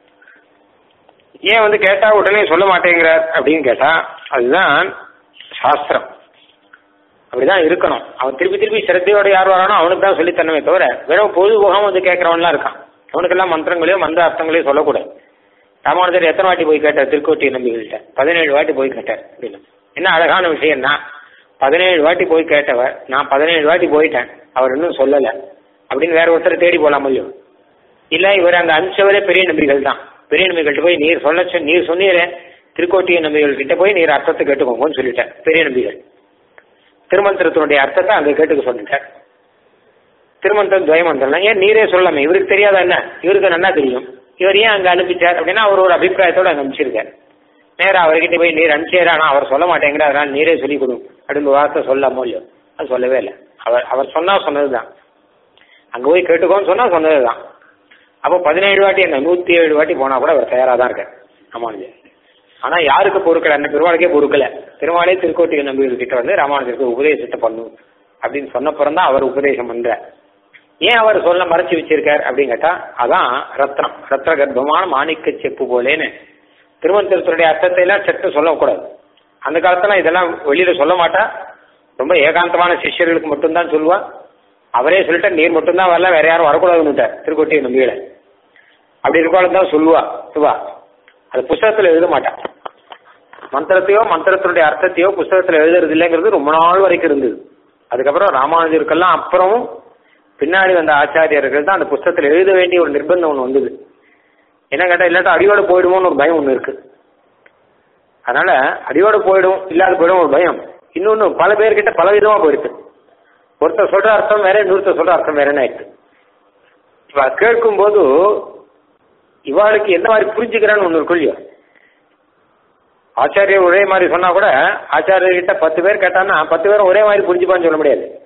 ஏன் வந்து கேட்டா உடனே சொல்ல மாட்டேங்கிறார் அப்படின்னு கேட்டா அதுதான் சாஸ்திரம் அப்படிதான் இருக்கணும் அவன் திருப்பி திருப்பி சிரத்தையோட யார் வரானோ அவனுக்கு தான் சொல்லி தரணுமே தவிர வெறும் பொதுபோகம் வந்து கேட்கறவன்லாம் இருக்கான் அவனுக்கெல்லாம் மந்திரங்களையோ மந்திர அர்த்தங்களையோ சொல்லக்கூடாது ராமானுஜர் எத்தனை வாட்டி போய் கேட்டார் திருக்கோட்டி நம்பிகள்கிட்ட பதினேழு வாட்டி போய் கேட்டார் அப்படின்னு என்ன அழகான விஷயம்னா பதினேழு வாட்டி போய் கேட்டவர் நான் பதினேழு வாட்டி போயிட்டேன் அவர் இன்னும் சொல்லலை அப்படின்னு வேற ஒருத்தர் தேடி போலாம் இல்லையோ இல்ல இவர் அங்க அனுப்பிச்சவரே பெரிய நம்பிகள் தான் பெரிய நம்பிகள்கிட்ட போய் நீர் சொல்ல சொ- நீர் சொன்னீரே திருக்கோட்டிய நம்பிகள் கிட்ட போய் நீர் அர்த்தத்தை கேட்டுக்கோங்கன்னு சொல்லிட்டேன் பெரிய நம்பிகள் திருமந்திரத்தினுடைய அர்த்தத்தை அங்க கேட்டுக்க சொல்லிட்டார் திருமந்திரம் துவயமந்திரம் ஏன் நீரே சொல்லலாமே இவருக்கு தெரியாதா என்ன இவருக்கு நல்லா தெரியும் இவர் ஏன் அங்க அனுப்பிச்சார் அப்படின்னா அவர் ஒரு அபிப்பிராயத்தோட அங்க அனுப்பிச்சிருக்கார் நேரா அவர்கிட்ட போய் நீர் அனுப்பிச்சாரு ஆனா அவர் சொல்ல மாட்டேங்கிற அதனால நீரே சொல்லிக் கொடு அப்படின்னு வார்த்தை சொல்லாமோ இல்லையோ அது சொல்லவே இல்லை அவர் அவர் சொன்னா சொன்னதுதான் அங்க போய் கேட்டுக்கோன்னு சொன்னா சொன்னதுதான் அப்போ பதினேழு வாட்டி என்ன நூத்தி ஏழு வாட்டி போனா கூட அவர் தயாரா தான் இருக்கார் ராமானுஜர் ஆனா யாருக்கு பொறுக்கல அந்த பெருமாளுக்கே பொறுக்கல பெருமாளே திருக்கோட்டிக நம்பிகள் கிட்ட வந்து ராமானுஜருக்கு உபதேசத்தை பண்ணும் அப்படின்னு சொன்னப்புறம் தான் அவர் உபதேசம் பண்ற ஏன் அவர் சொல்ல மறைச்சு வச்சிருக்கார் அப்படின்னு கேட்டா அதான் ரத்னம் ரத்ன கர்ப்பமான மாணிக்க செப்பு போலேன்னு திருமந்திரத்துடைய அர்த்தத்தை எல்லாம் சட்டு சொல்லக்கூடாது அந்த காலத்துல இதெல்லாம் வெளியில சொல்ல மாட்டா ரொம்ப ஏகாந்தமான சிஷ்யர்களுக்கு மட்டும்தான் சொல்லுவா அவரே சொல்லிட்டா நீர் மட்டும்தான் வரல வேற யாரும் வரக்கூடாதுன்னுட்டார் திருக்கோட்டிய நம்பிகளை அப்படி இருக்கவளுக்கு தான் சொல்லுவா சுவா அது புஸ்தகத்துல எழுத மாட்டான் மந்திரத்தையோ மந்திரத்தினுடைய அர்த்தத்தையோ புஸ்தகத்துல எழுதுறது இல்லைங்கிறது ரொம்ப நாள் வரைக்கும் இருந்தது அதுக்கப்புறம் ராமானுஜருக்கெல்லாம் அப்புறமும் பின்னாடி வந்த ஆச்சாரியர்கள் தான் அந்த புஸ்தகத்துல எழுத வேண்டிய ஒரு நிர்பந்தம் ஒன்று வந்தது என்ன கேட்டா இல்லாட்டா அடியோட போயிடுமோன்னு ஒரு பயம் ஒன்று இருக்கு அதனால அடியோட போயிடும் இல்லாத போயிடும் ஒரு பயம் இன்னொன்னு பல பேர்கிட்ட பல விதமா போயிருக்கு ஒருத்தர் சொல்ற அர்த்தம் வேற இன்னொருத்தர் சொல்ற அர்த்தம் வேறன்னு ஆயிடுச்சு இப்ப கேட்கும் போது இவாளுக்கு எந்த மாதிரி புரிஞ்சுக்கிறான்னு ஒண்ணு இருக்கும் இல்லையா ஆச்சாரியர் ஒரே மாதிரி சொன்னா கூட ஆச்சாரியர்கிட்ட பத்து பேர் கேட்டான்னா பத்து பேரும் ஒரே மாதிரி புரிஞ்சுப்பான்னு சொல்ல முடியாது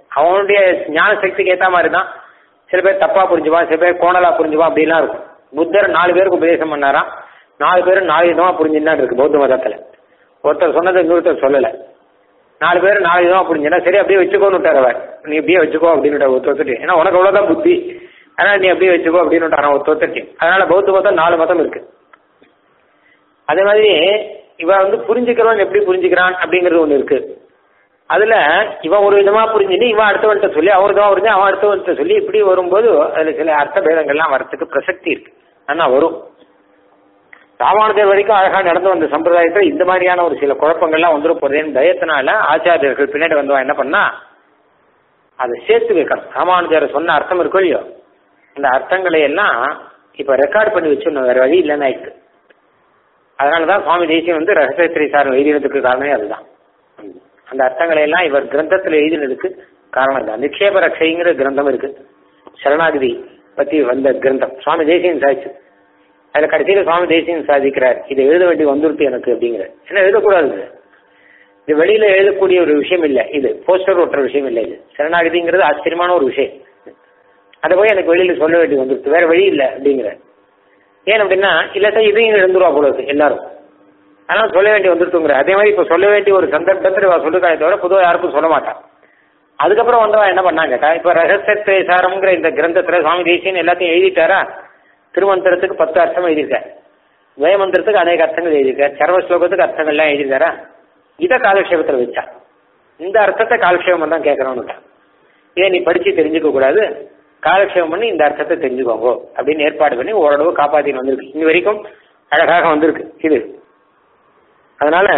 அவனுடைய ஞான சக்திக்கு ஏற்ற மாதிரி தான் சில பேர் தப்பா புரிஞ்சுப்பான் சில பேர் கோணலா புரிஞ்சுப்பான் அப்படிலாம் இருக்கும் புத்தர் நாலு பேருக்கு உபதேசம் பண்ணாராம் நாலு பேரும் நாலு விதமா புரிஞ்சுன்னு இருக்கு பௌத்த மதத்துல ஒருத்தர் சொன்னதை இன்னொருத்தர் சொல்லல நாலு பேர் நாலு விதமா புரிஞ்சுனா சரி அப்படியே வச்சுக்கோன்னு விட்டார் அவர் நீ அப்படியே வச்சுக்கோ அப்படின்னு ஒருத்தர் ஏன்னா உனக்கு அவ்வளவுதான் புத்தி அதனால நீ அப்படியே வச்சுக்கோ அப்படின்னு விட்டாரான் ஒருத்தர் அதனால பௌத்த மதம் நாலு மதம் இருக்கு அதே மாதிரி இவன் வந்து புரிஞ்சுக்கிறவன் எப்படி புரிஞ்சுக்கிறான் அப்படிங்கிறது ஒண்ணு இருக்கு அதுல இவன் ஒரு விதமா புரிஞ்சுட்டு இவன் அடுத்தவன்கிட்ட சொல்லி அவர் விதமா புரிஞ்சு அவன் அடுத்தவன்கிட்ட சொல்லி இப்படி வரும்போது அதுல சில அர்த்த பேதங்கள்லாம் வரத்துக்கு பிரசக்தி இருக்கு ஆனா வரும் ராமானுஜர் வரைக்கும் அழகா நடந்து வந்த சம்பிரதாயத்துல இந்த மாதிரியான ஒரு சில குழப்பங்கள்லாம் வந்துட போறேன்னு பயத்தினால ஆச்சாரியர்கள் பின்னாடி வந்தவன் என்ன பண்ணா அதை சேர்த்து வைக்கணும் ராமானுஜர் சொன்ன அர்த்தம் இருக்கும் இல்லையோ அந்த அர்த்தங்களை எல்லாம் இப்ப ரெக்கார்ட் பண்ணி வச்சிடணும் வேற வழி இல்லைன்னு ஆயிடுச்சு அதனாலதான் சுவாமி தேசியம் வந்து ரகசியத்திரை சாரம் எழுதினதுக்கு காரணமே அதுதான் அந்த அர்த்தங்களை எல்லாம் இவர் கிரந்தத்துல எழுதினதுக்கு காரணம் இல்லை நிக்ஷேப ரக்ஷைங்கிற கிரந்தம் இருக்கு சரணாகதி பத்தி வந்த கிரந்தம் சுவாமி தேசியம் சாதிச்சு அதுல கடைசியில சுவாமி தேசியம் சாதிக்கிறார் இதை எழுத வேண்டி வந்துருத்து எனக்கு அப்படிங்கிற என்ன எழுதக்கூடாது இது. இது வெளியில எழுதக்கூடிய ஒரு விஷயம் இல்லை இது போஸ்டர் ஓட்டுற விஷயம் இல்லை இது சரணாகதிங்கிறது ஆச்சரியமான ஒரு விஷயம் அதை போய் எனக்கு வெளியில சொல்ல வேண்டி வந்துருச்சு வேற வழி இல்லை அப்படிங்கிற ஏன் அப்படின்னா இல்லாட்டா இதையும் எழுந்துருவா போல இருக்கு எல்லாரும் அதனால சொல்ல வேண்டி வந்துருத்துங்கிற அதே மாதிரி இப்ப சொல்ல வேண்டிய ஒரு சந்தர்ப்பத்தில் இவ சொல்லுக்காய தவிர பொதுவாக யாருக்கும் சொல்ல மாட்டான் அதுக்கப்புறம் வந்தவன் என்ன பண்ணாங்க கேட்டா இப்ப ரகசியத்தை சாரம்ங்கிற இந்த கிரந்தத்துல சுவாமி தேசியன் எல்லாத்தையும் எழுதிட்டாரா திருமந்திரத்துக்கு பத்து அர்த்தம் எழுதியிருக்கார் வேமந்திரத்துக்கு அநேக அர்த்தங்கள் எழுதியிருக்கார் சர்வ ஸ்லோகத்துக்கு அர்த்தங்கள்லாம் எழுதியிருக்காரா இதை காலக்ஷேபத்தில் வச்சா இந்த அர்த்தத்தை காலக்ஷேபம் தான் கேட்கறவனுக்கு இதை நீ படிச்சு தெரிஞ்சுக்க கூடாது காலக்ஷேபம் பண்ணி இந்த அர்த்தத்தை தெரிஞ்சுக்கோங்க அப்படின்னு ஏற்பாடு பண்ணி ஓரளவு காப்பாத்தின்னு வந்திருக்கு இன்னி வரைக்கும் அழகாக வந்திருக்கு இது அதனால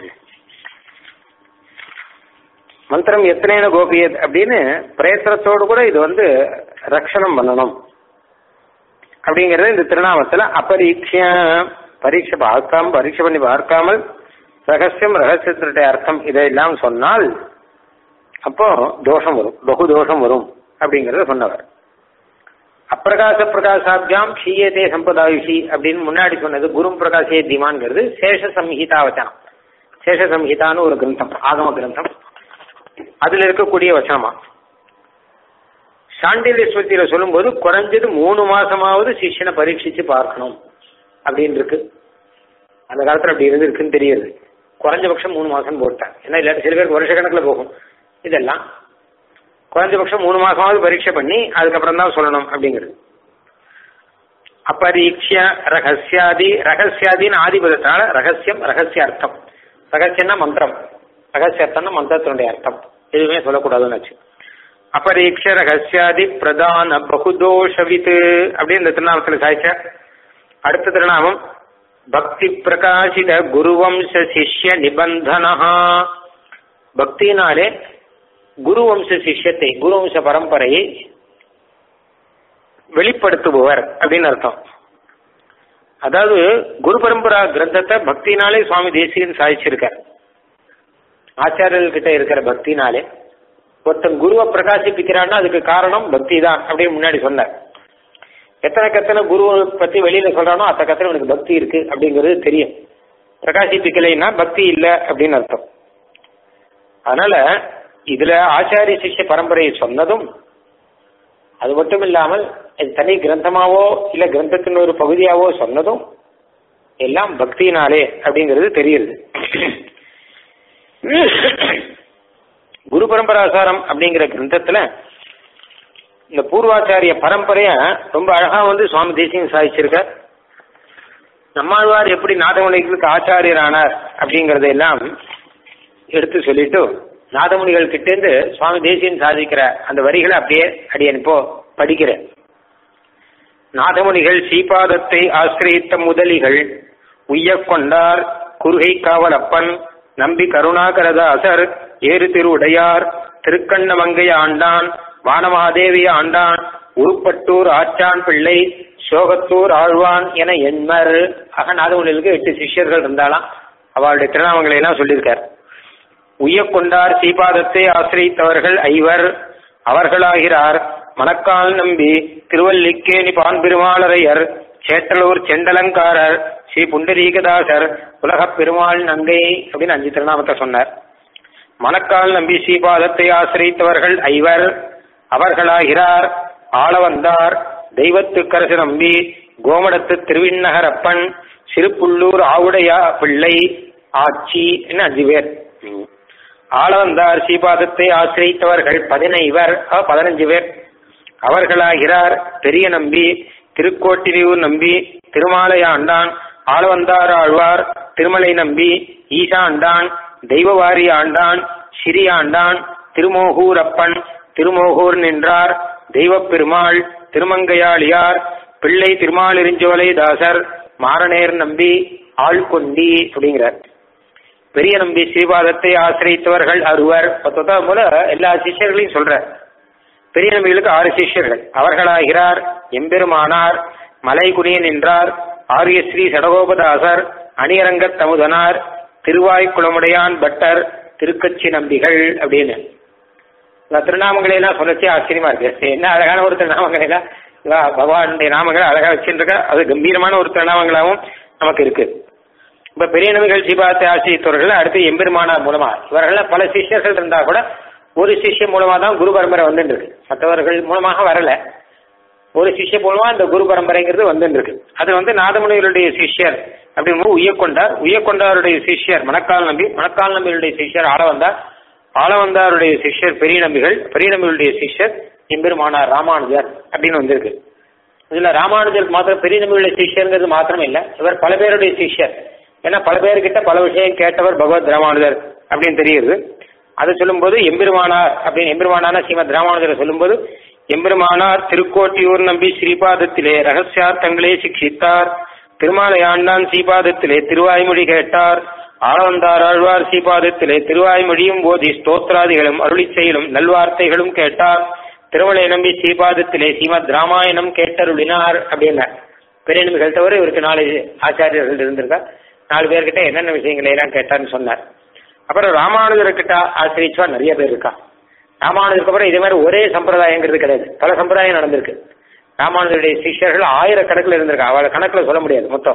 மந்திரம் எத்தனைன கோபியத் அப்படின்னு பிரயத்தனத்தோடு கூட இது வந்து ரக்ஷணம் பண்ணணும் அப்படிங்கறது இந்த திருநாமத்துல அபரீட்ச பரீட்சை பார்க்காம பரீட்சை பண்ணி பார்க்காமல் ரகசியம் ரகசியத்தினுடைய அர்த்தம் இதெல்லாம் சொன்னால் அப்போ தோஷம் வரும் பகு தோஷம் வரும் அப்படிங்கறத சொன்னவர் அப்பிரகாச பிரகாசாபியாம் ஷீயத்தே சம்பதாயுஷி அப்படின்னு முன்னாடி சொன்னது குரும் பிரகாசே திமான்ங்கிறது சேஷ சம்ஹிதா வச்சனம் சேஷ சம்ஹிதான்னு ஒரு கிரந்தம் ஆகம கிரந்தம் அதுல இருக்கக்கூடிய வச்சனமா சாண்டில்ய ஸ்ருதியில சொல்லும்போது குறைஞ்சது மூணு மாசமாவது சிஷ்யனை பரீட்சிச்சு பார்க்கணும் அப்படின்னு இருக்கு அந்த காலத்துல அப்படி இருந்திருக்குன்னு தெரியுது குறைஞ்சபட்சம் மூணு மாசம் போட்டேன் ஏன்னா இல்லாட்டி சில பேருக்கு வருஷ கணக்குல போகும் இதெல்லாம் குறைஞ்சபட்சம் மூணு மாசமாவது பரீட்சை பண்ணி அதுக்கப்புறம் தான் சொல்லணும் அப்படிங்கிறது அபரீட்ச ரகசியாதி ரகசியாதின்னு ஆதிபதத்தினால ரகசியம் ரகசிய அர்த்தம் ரகசியம்னா மந்திரம் ரகசிய அர்த்தம்னா மந்திரத்தினுடைய அர்த்தம் எதுவுமே சொல்லக்கூடாதுன்னு வச்சு அபரீட்ச ரகசியாதி பிரதான பகுதோஷவித் அப்படின்னு இந்த திருநாமத்தில் சாய்ச்ச அடுத்த திருநாமம் பக்தி பிரகாசித குருவம்ச சிஷ்ய நிபந்தனா பக்தினாலே குருவம்ச சிஷ்யத்தை குருவம்ச பரம்பரையை வெளிப்படுத்துபவர் அப்படின்னு அர்த்தம் அதாவது குரு பரம்பரா கிரந்தத்தை பக்தினாலே சுவாமி தேசிகன் சாதிச்சிருக்கார் ஆச்சாரியர்கிட்ட இருக்கிற பக்தினாலே ஒருத்தன் குருவை பிரகாசிப்பிக்கிறான்னா அதுக்கு காரணம் பக்தி தான் அப்படின்னு முன்னாடி சொன்னார் எத்தனைக்கு எத்தனை குருவை பத்தி வெளியில சொல்றானோ அத்தனை கத்தனை எனக்கு பக்தி இருக்கு அப்படிங்கிறது தெரியும் பிரகாசிப்பிக்கலைன்னா பக்தி இல்லை அப்படின்னு அர்த்தம் அதனால இதுல ஆச்சாரிய சிஷ்ய பரம்பரையை சொன்னதும் அது மட்டும் இல்லாமல் இது தனி கிரந்தமாவோ இல்ல கிரந்தத்தின் ஒரு பகுதியாவோ சொன்னதும் எல்லாம் பக்தியினாலே அப்படிங்கிறது தெரியுது குரு பரம்பராசாரம் அப்படிங்கிற கிரந்தத்துல இந்த பூர்வாச்சாரிய பரம்பரைய ரொம்ப அழகா வந்து சுவாமி தேசியம் சாதிச்சிருக்கார் நம்மாழ்வார் எப்படி நாதமுனிகளுக்கு ஆச்சாரியரானார் அப்படிங்கறத எல்லாம் எடுத்து சொல்லிட்டு நாதமுனிகள் கிட்டேருந்து சுவாமி தேசியன் சாதிக்கிற அந்த வரிகளை அப்படியே அடியன் இப்போ படிக்கிறேன் நாதமுனிகள் ஸ்ரீபாதத்தை ஆசிரியத்த முதலிகள் உய்யக் கொண்டார் குருகை காவலப்பன் நம்பி கருணாகரதாசர் ஏறு திருவுடையார் திருக்கண்ணமங்கை ஆண்டான் வானமாதேவி ஆண்டான் உருப்பட்டூர் ஆச்சான் பிள்ளை சோகத்தூர் ஆழ்வான் என எண்மர் ஆக நாதமுனிகளுக்கு எட்டு சிஷ்யர்கள் இருந்தாலாம் அவளுடைய திருநாமங்களை எல்லாம் சொல்லியிருக்கார் உய்யக்கொண்டார் சீபாதத்தை ஆசிரியத்தவர்கள் ஐவர் அவர்களாகிறார் மணக்கால் நம்பி திருவல்லிக்கேணி பான் பெருமாளரையர் சேற்றலூர் செண்டலங்காரர் ஸ்ரீ புண்டரீகதாசர் உலகப் பெருமாள் நங்கை அப்படின்னு அஞ்சு திருநாமத்தை சொன்னார் மணக்கால் நம்பி ஸ்ரீபாதத்தை ஆசிரித்தவர்கள் ஐவர் அவர்களாகிறார் ஆளவந்தார் தெய்வத்துக்கரசு நம்பி கோமடத்து திருவிண்ணகரப்பன் சிறுப்புள்ளூர் ஆவுடையா பிள்ளை ஆச்சி என்ன அஞ்சு பேர் ம். ஆளவந்தார் ஸ்ரீபாதத்தை ஆசிரித்தவர்கள் பதினைவர் அஹ், பதினஞ்சு பேர் அவர்களாகிறார் பெரிய நம்பி திருக்கோட்டிரியூர் நம்பி திருமாலையாண்டான் ஆளவந்தார் ஆழ்வார் திருமலை நம்பி ஈசாண்டான் தெய்வவாரி ஆண்டான் சிறியாண்டான் திருமோகூரப்பன் திருமோகூர் நின்றார் தெய்வப் பெருமாள் திருமங்கையாளியார் பிள்ளை திருமாலிருஞ்சோலை தாசர் மாரணேர் நம்பி ஆள்கொண்டி அப்படிங்கிறார் பெரிய நம்பி ஸ்ரீபாதத்தை ஆசிரித்தவர்கள் அறுவர் மொத்தத்தா போல எல்லா சிஷ்யர்களையும் சொல்றார் பெரிய நம்பிகளுக்கு ஆறு சிஷ்யர்கள் அவர்களாகிறார் எம்பெருமானார் மலைகுனிய நின்றார் ஆரியஸ்ரீ சடகோபதாசர் அணியரங்கத் தமுதனார் திருவாய்க்குளமுடையான் பட்டர் திருக்கச்சி நம்பிகள் அப்படின்னு இந்த திருநாமங்களை எல்லாம் சொல்லச்சு ஆச்சரியமா இருக்கு என்ன அழகான ஒரு திருநாமங்களை எல்லாம் இவா பகவானுடைய நாமங்களை அழகா வச்சுருக்க அது கம்பீரமான ஒரு திருநாமங்களாகவும் நமக்கு இருக்கு இப்ப பெரிய நபிகள் சிபாத்தை ஆசிரியத்தவர்கள் அடுத்து எம்பெருமானார் மூலமா இவர்கள் பல சிஷ்யர்கள் இருந்தா கூட ஒரு சிஷ்யன் மூலமா தான் குரு பரம்பரை வந்துட்டு இருக்கு மற்றவர்கள் மூலமாக வரல ஒரு சிஷ்ய மூலமா இந்த குரு பரம்பரைங்கிறது வந்துட்டு இருக்கு அது வந்து நாதமுனிகளுடைய சிஷ்யர் அப்படிங்கும்போது உய்யக்கொண்டார் உய்யக்கொண்டாருடைய சிஷ்யர் மணக்கால் நம்பி மணக்கால் நம்பிகளுடைய சிஷ்யர் ஆளவந்தார் ஆளவந்தாருடைய சிஷ்யர் பெரிய நம்பிகள் பெரிய நம்பிகளுடைய சிஷ்யர் எம்பெருமானார் ராமானுஜர் அப்படின்னு வந்திருக்கு இதுல ராமானுஜர் மாத்திரம் பெரிய நம்பிகளுடைய சிஷ்யருங்கிறது மாத்திரம் இல்ல இவர் பல பேருடைய சிஷ்யர் ஏன்னா பல பேர்கிட்ட பல விஷயம் கேட்டவர் பகவத் ராமானுஜர் அப்படின்னு தெரியுது அதை சொல்லும்போது எம்பெருமானார் அப்படின்னு எம்பெருமானார் ஸ்ரீமத் ராமானுஜரை சொல்லும்போது எம்பெருமானார் திருக்கோட்டியூர் நம்பி ஸ்ரீபாதத்திலே ரகசியார்த்தங்களே சிக்ஷித்தார் திருமாலையாண்டான் ஸ்ரீபாதத்திலே திருவாய்மொழி கேட்டார் ஆளவந்தார் ஆழ்வார் ஸ்ரீபாதத்திலே திருவாய்மொழியும் போதி ஸ்தோத்திராதிகளும் அருளி செயலும் நல்வார்த்தைகளும் கேட்டார் திருமலை நம்பி ஸ்ரீபாதத்திலே ஸ்ரீமத் ராமாயணம் கேட்டருளினார் அப்படின்னார் பெரிய நம்பிகள் தவிர இவருக்கு நாலு ஆச்சாரியர்கள் இருந்திருக்கா நாலு பேர்கிட்ட என்னென்ன விஷயங்களை எல்லாம் கேட்டார்னு சொன்னார் அப்புறம் ராமானுஜர்கிட்ட ஆசிரியச்சா நிறைய பேர் இருக்கா ராமானுஜருக்கு அப்புறம் இதே மாதிரி ஒரே சம்பிரதாயங்கிறது கிடையாது பல சம்பிரதாயம் நடந்திருக்கு ராமானுஜருடைய சிஷ்யர்கள் ஆயிரக்கணக்கில் இருந்திருக்கா அவளை கணக்கில் சொல்ல முடியாது மொத்தம்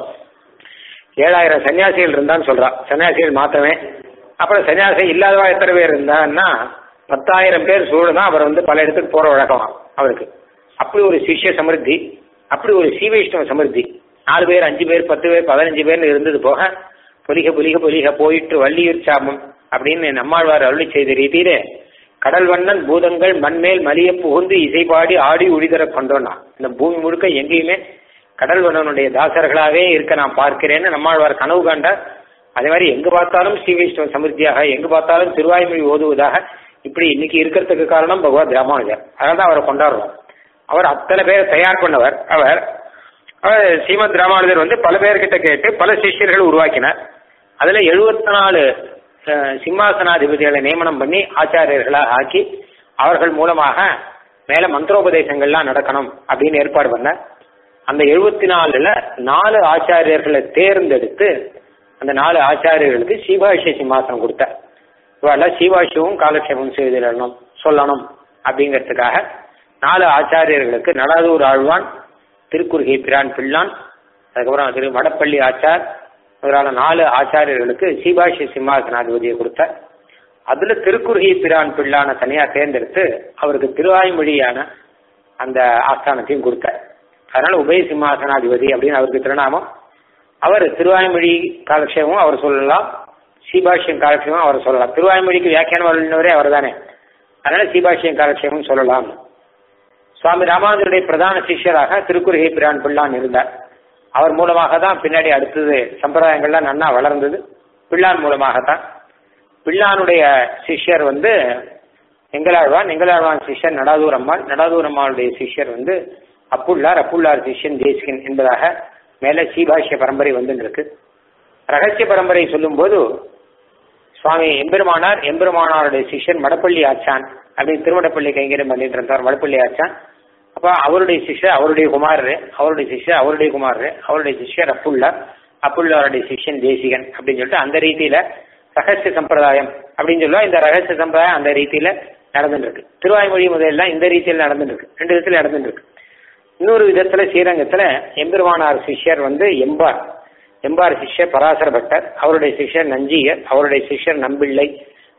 ஏழாயிரம் சன்னியாசிகள் இருந்தான்னு சொல்றா சன்னியாசிகள் மாத்தமே அப்புறம் சன்னியாசி இல்லாதவா எத்தனை பேர் இருந்தான்னா பத்தாயிரம் பேர் சூழதான் அவர் வந்து பல இடத்துக்கு போற வழக்கம் அவருக்கு அப்படி ஒரு சிஷ்ய சமிருத்தி அப்படி ஒரு சீவைஷ்ணவ சமிருத்தி நாலு பேர் அஞ்சு பேர் பத்து பேர் பதினஞ்சு பேர்னு இருந்தது போக பொலிக பொலிக பொலிக போயிட்டு வள்ளியூர் சாமம் அப்படின்னு நம்மாழ்வார் அருளி செய்த ரீதியிலே கடல் வண்ணன் பூதங்கள் மண்மேல் மலிய புகுந்து இசைபாடி ஆடி உழிதர கொண்டோன்னா இந்த பூமி முழுக்க எங்கேயுமே கடல் வண்ணனுடைய தாசர்களாகவே இருக்க நான் பார்க்கிறேன்னு நம்மாழ்வார் கனவு காண்டார் அதே மாதிரி எங்க பார்த்தாலும் ஸ்ரீ வைஷ்ணவ சமிருத்தியாக எங்க பார்த்தாலும் திருவாய்மொழி ஓதுவதாக இப்படி இன்னைக்கு இருக்கிறதுக்கு காரணம் பகவத் ராமானுஜர் அதனால தான் அவரை கொண்டாடுறோம் அவர் அத்தனை பேர் தயார் பண்ணவர் அவர் அவர் ஸ்ரீமத் ராமானுஜர் வந்து பல பேர்கிட்ட கேட்டு பல சிஷ்யர்கள் உருவாக்கினார் அதுல எழுபத்தி நாலு சிம்மாசனாதிபதிகளை நியமனம் பண்ணி ஆச்சாரியர்களாக ஆக்கி அவர்கள் மூலமாக மேல மந்திரோபதேசங்கள்லாம் நடக்கணும் அப்படின்னு ஏற்பாடு பண்ணார் அந்த எழுபத்தி நாலுல நாலு ஆச்சாரியர்களை தேர்ந்தெடுத்து அந்த நாலு ஆச்சாரியர்களுக்கு சீபாஷ்ய சிம்மாசனம் கொடுத்தார் இவாள சீபாஷ்யமும் காலக்ஷேபம் செய்திடணும் சொல்லணும் அப்படிங்கிறதுக்காக நாலு ஆச்சாரியர்களுக்கு நடாதூர் ஆழ்வான் திருக்குறுகை பிரான் பிள்ளான் அதுக்கப்புறம் திரு வடப்பள்ளி ஆச்சார் முதலான நாலு ஆச்சாரியர்களுக்கு சீபாஷ்ய சிம்மாசனாதிபதியை கொடுத்தார் அதுல திருக்குறுகை பிரான் பிள்ளான தனியா தேர்ந்தெடுத்து அவருக்கு திருவாய்மொழியான அந்த ஆஸ்தானத்தையும் கொடுத்தார் அதனால உபய சிம்மாசனாதிபதி அப்படின்னு அவருக்கு திருநாமம் அவர் திருவாய்மொழி காலக்ஷேபமும் அவர் சொல்லலாம் சீபாஷ்யம் காலக்ஷேபம் அவர் சொல்லலாம் திருவாய்மொழிக்கு வியாக்கியானம் வல்லுநரே அவர் தானே அதனால சீபாஷ்யம் காலக்ஷேபம் சொல்லலாம் சுவாமி ராமானுஜருடைய பிரதான சிஷ்யராக திருக்குறுகை பிரான் பிள்ளான் இருந்தார் அவர் மூலமாக தான் பின்னாடி அடுத்தது சம்பிரதாயங்கள்லாம் நன்னா வளர்ந்தது பிள்ளான் மூலமாகத்தான் பிள்ளானுடைய சிஷ்யர் வந்து எங்களாழ்வான் எங்களாழ்வான் சிஷ்யர் நடாதூர் அம்மாள் நடாதூர் அம்மாளுடைய சிஷ்யர் வந்து அப்புள்ளார் அப்புள்ளார் சிஷ்யன் தேசிகன் என்பதாக மேல சீபாஷ்ய பரம்பரை வந்து இருக்கு ரகசிய பரம்பரை சொல்லும்போது சுவாமி எம்பெருமானார் எம்பெருமானாருடைய சிஷ்யன் மடப்பள்ளி ஆச்சான் அப்படின்னு திருவடப்பள்ளி கைங்கரியம் பண்ணிட்டு இருந்தார் மடப்பள்ளி ஆச்சான் அப்ப அவருடைய சிஷ்யர் அவருடைய குமாரரு அவருடைய சிஷ்யர் அவருடைய குமாரரு அவருடைய சிஷ்யர் அப்புல்லா அப்புல்லாருடைய சிஷ்யன் தேசிகன் அப்படின்னு சொல்லிட்டு அந்த ரீதியில ரகசிய சம்பிரதாயம் அப்படின்னு சொல்லுவா இந்த ரகசிய சம்பிரதாயம் அந்த ரீதியில நடந்துட்டு இருக்கு திருவாய்மொழி முதல்லாம் இந்த ரீதியில் நடந்துட்டு இருக்கு ரெண்டு விதத்துல நடந்துட்டு இருக்கு இன்னொரு விதத்துல ஸ்ரீரங்கத்துல எம்பெருமானார் சிஷ்யர் வந்து எம்பார் எம்பார் சிஷ்யர் பராசர பட்டர் அவருடைய சிஷ்யர் நஞ்சியர் அவருடைய சிஷ்யர் நம்பிள்ளை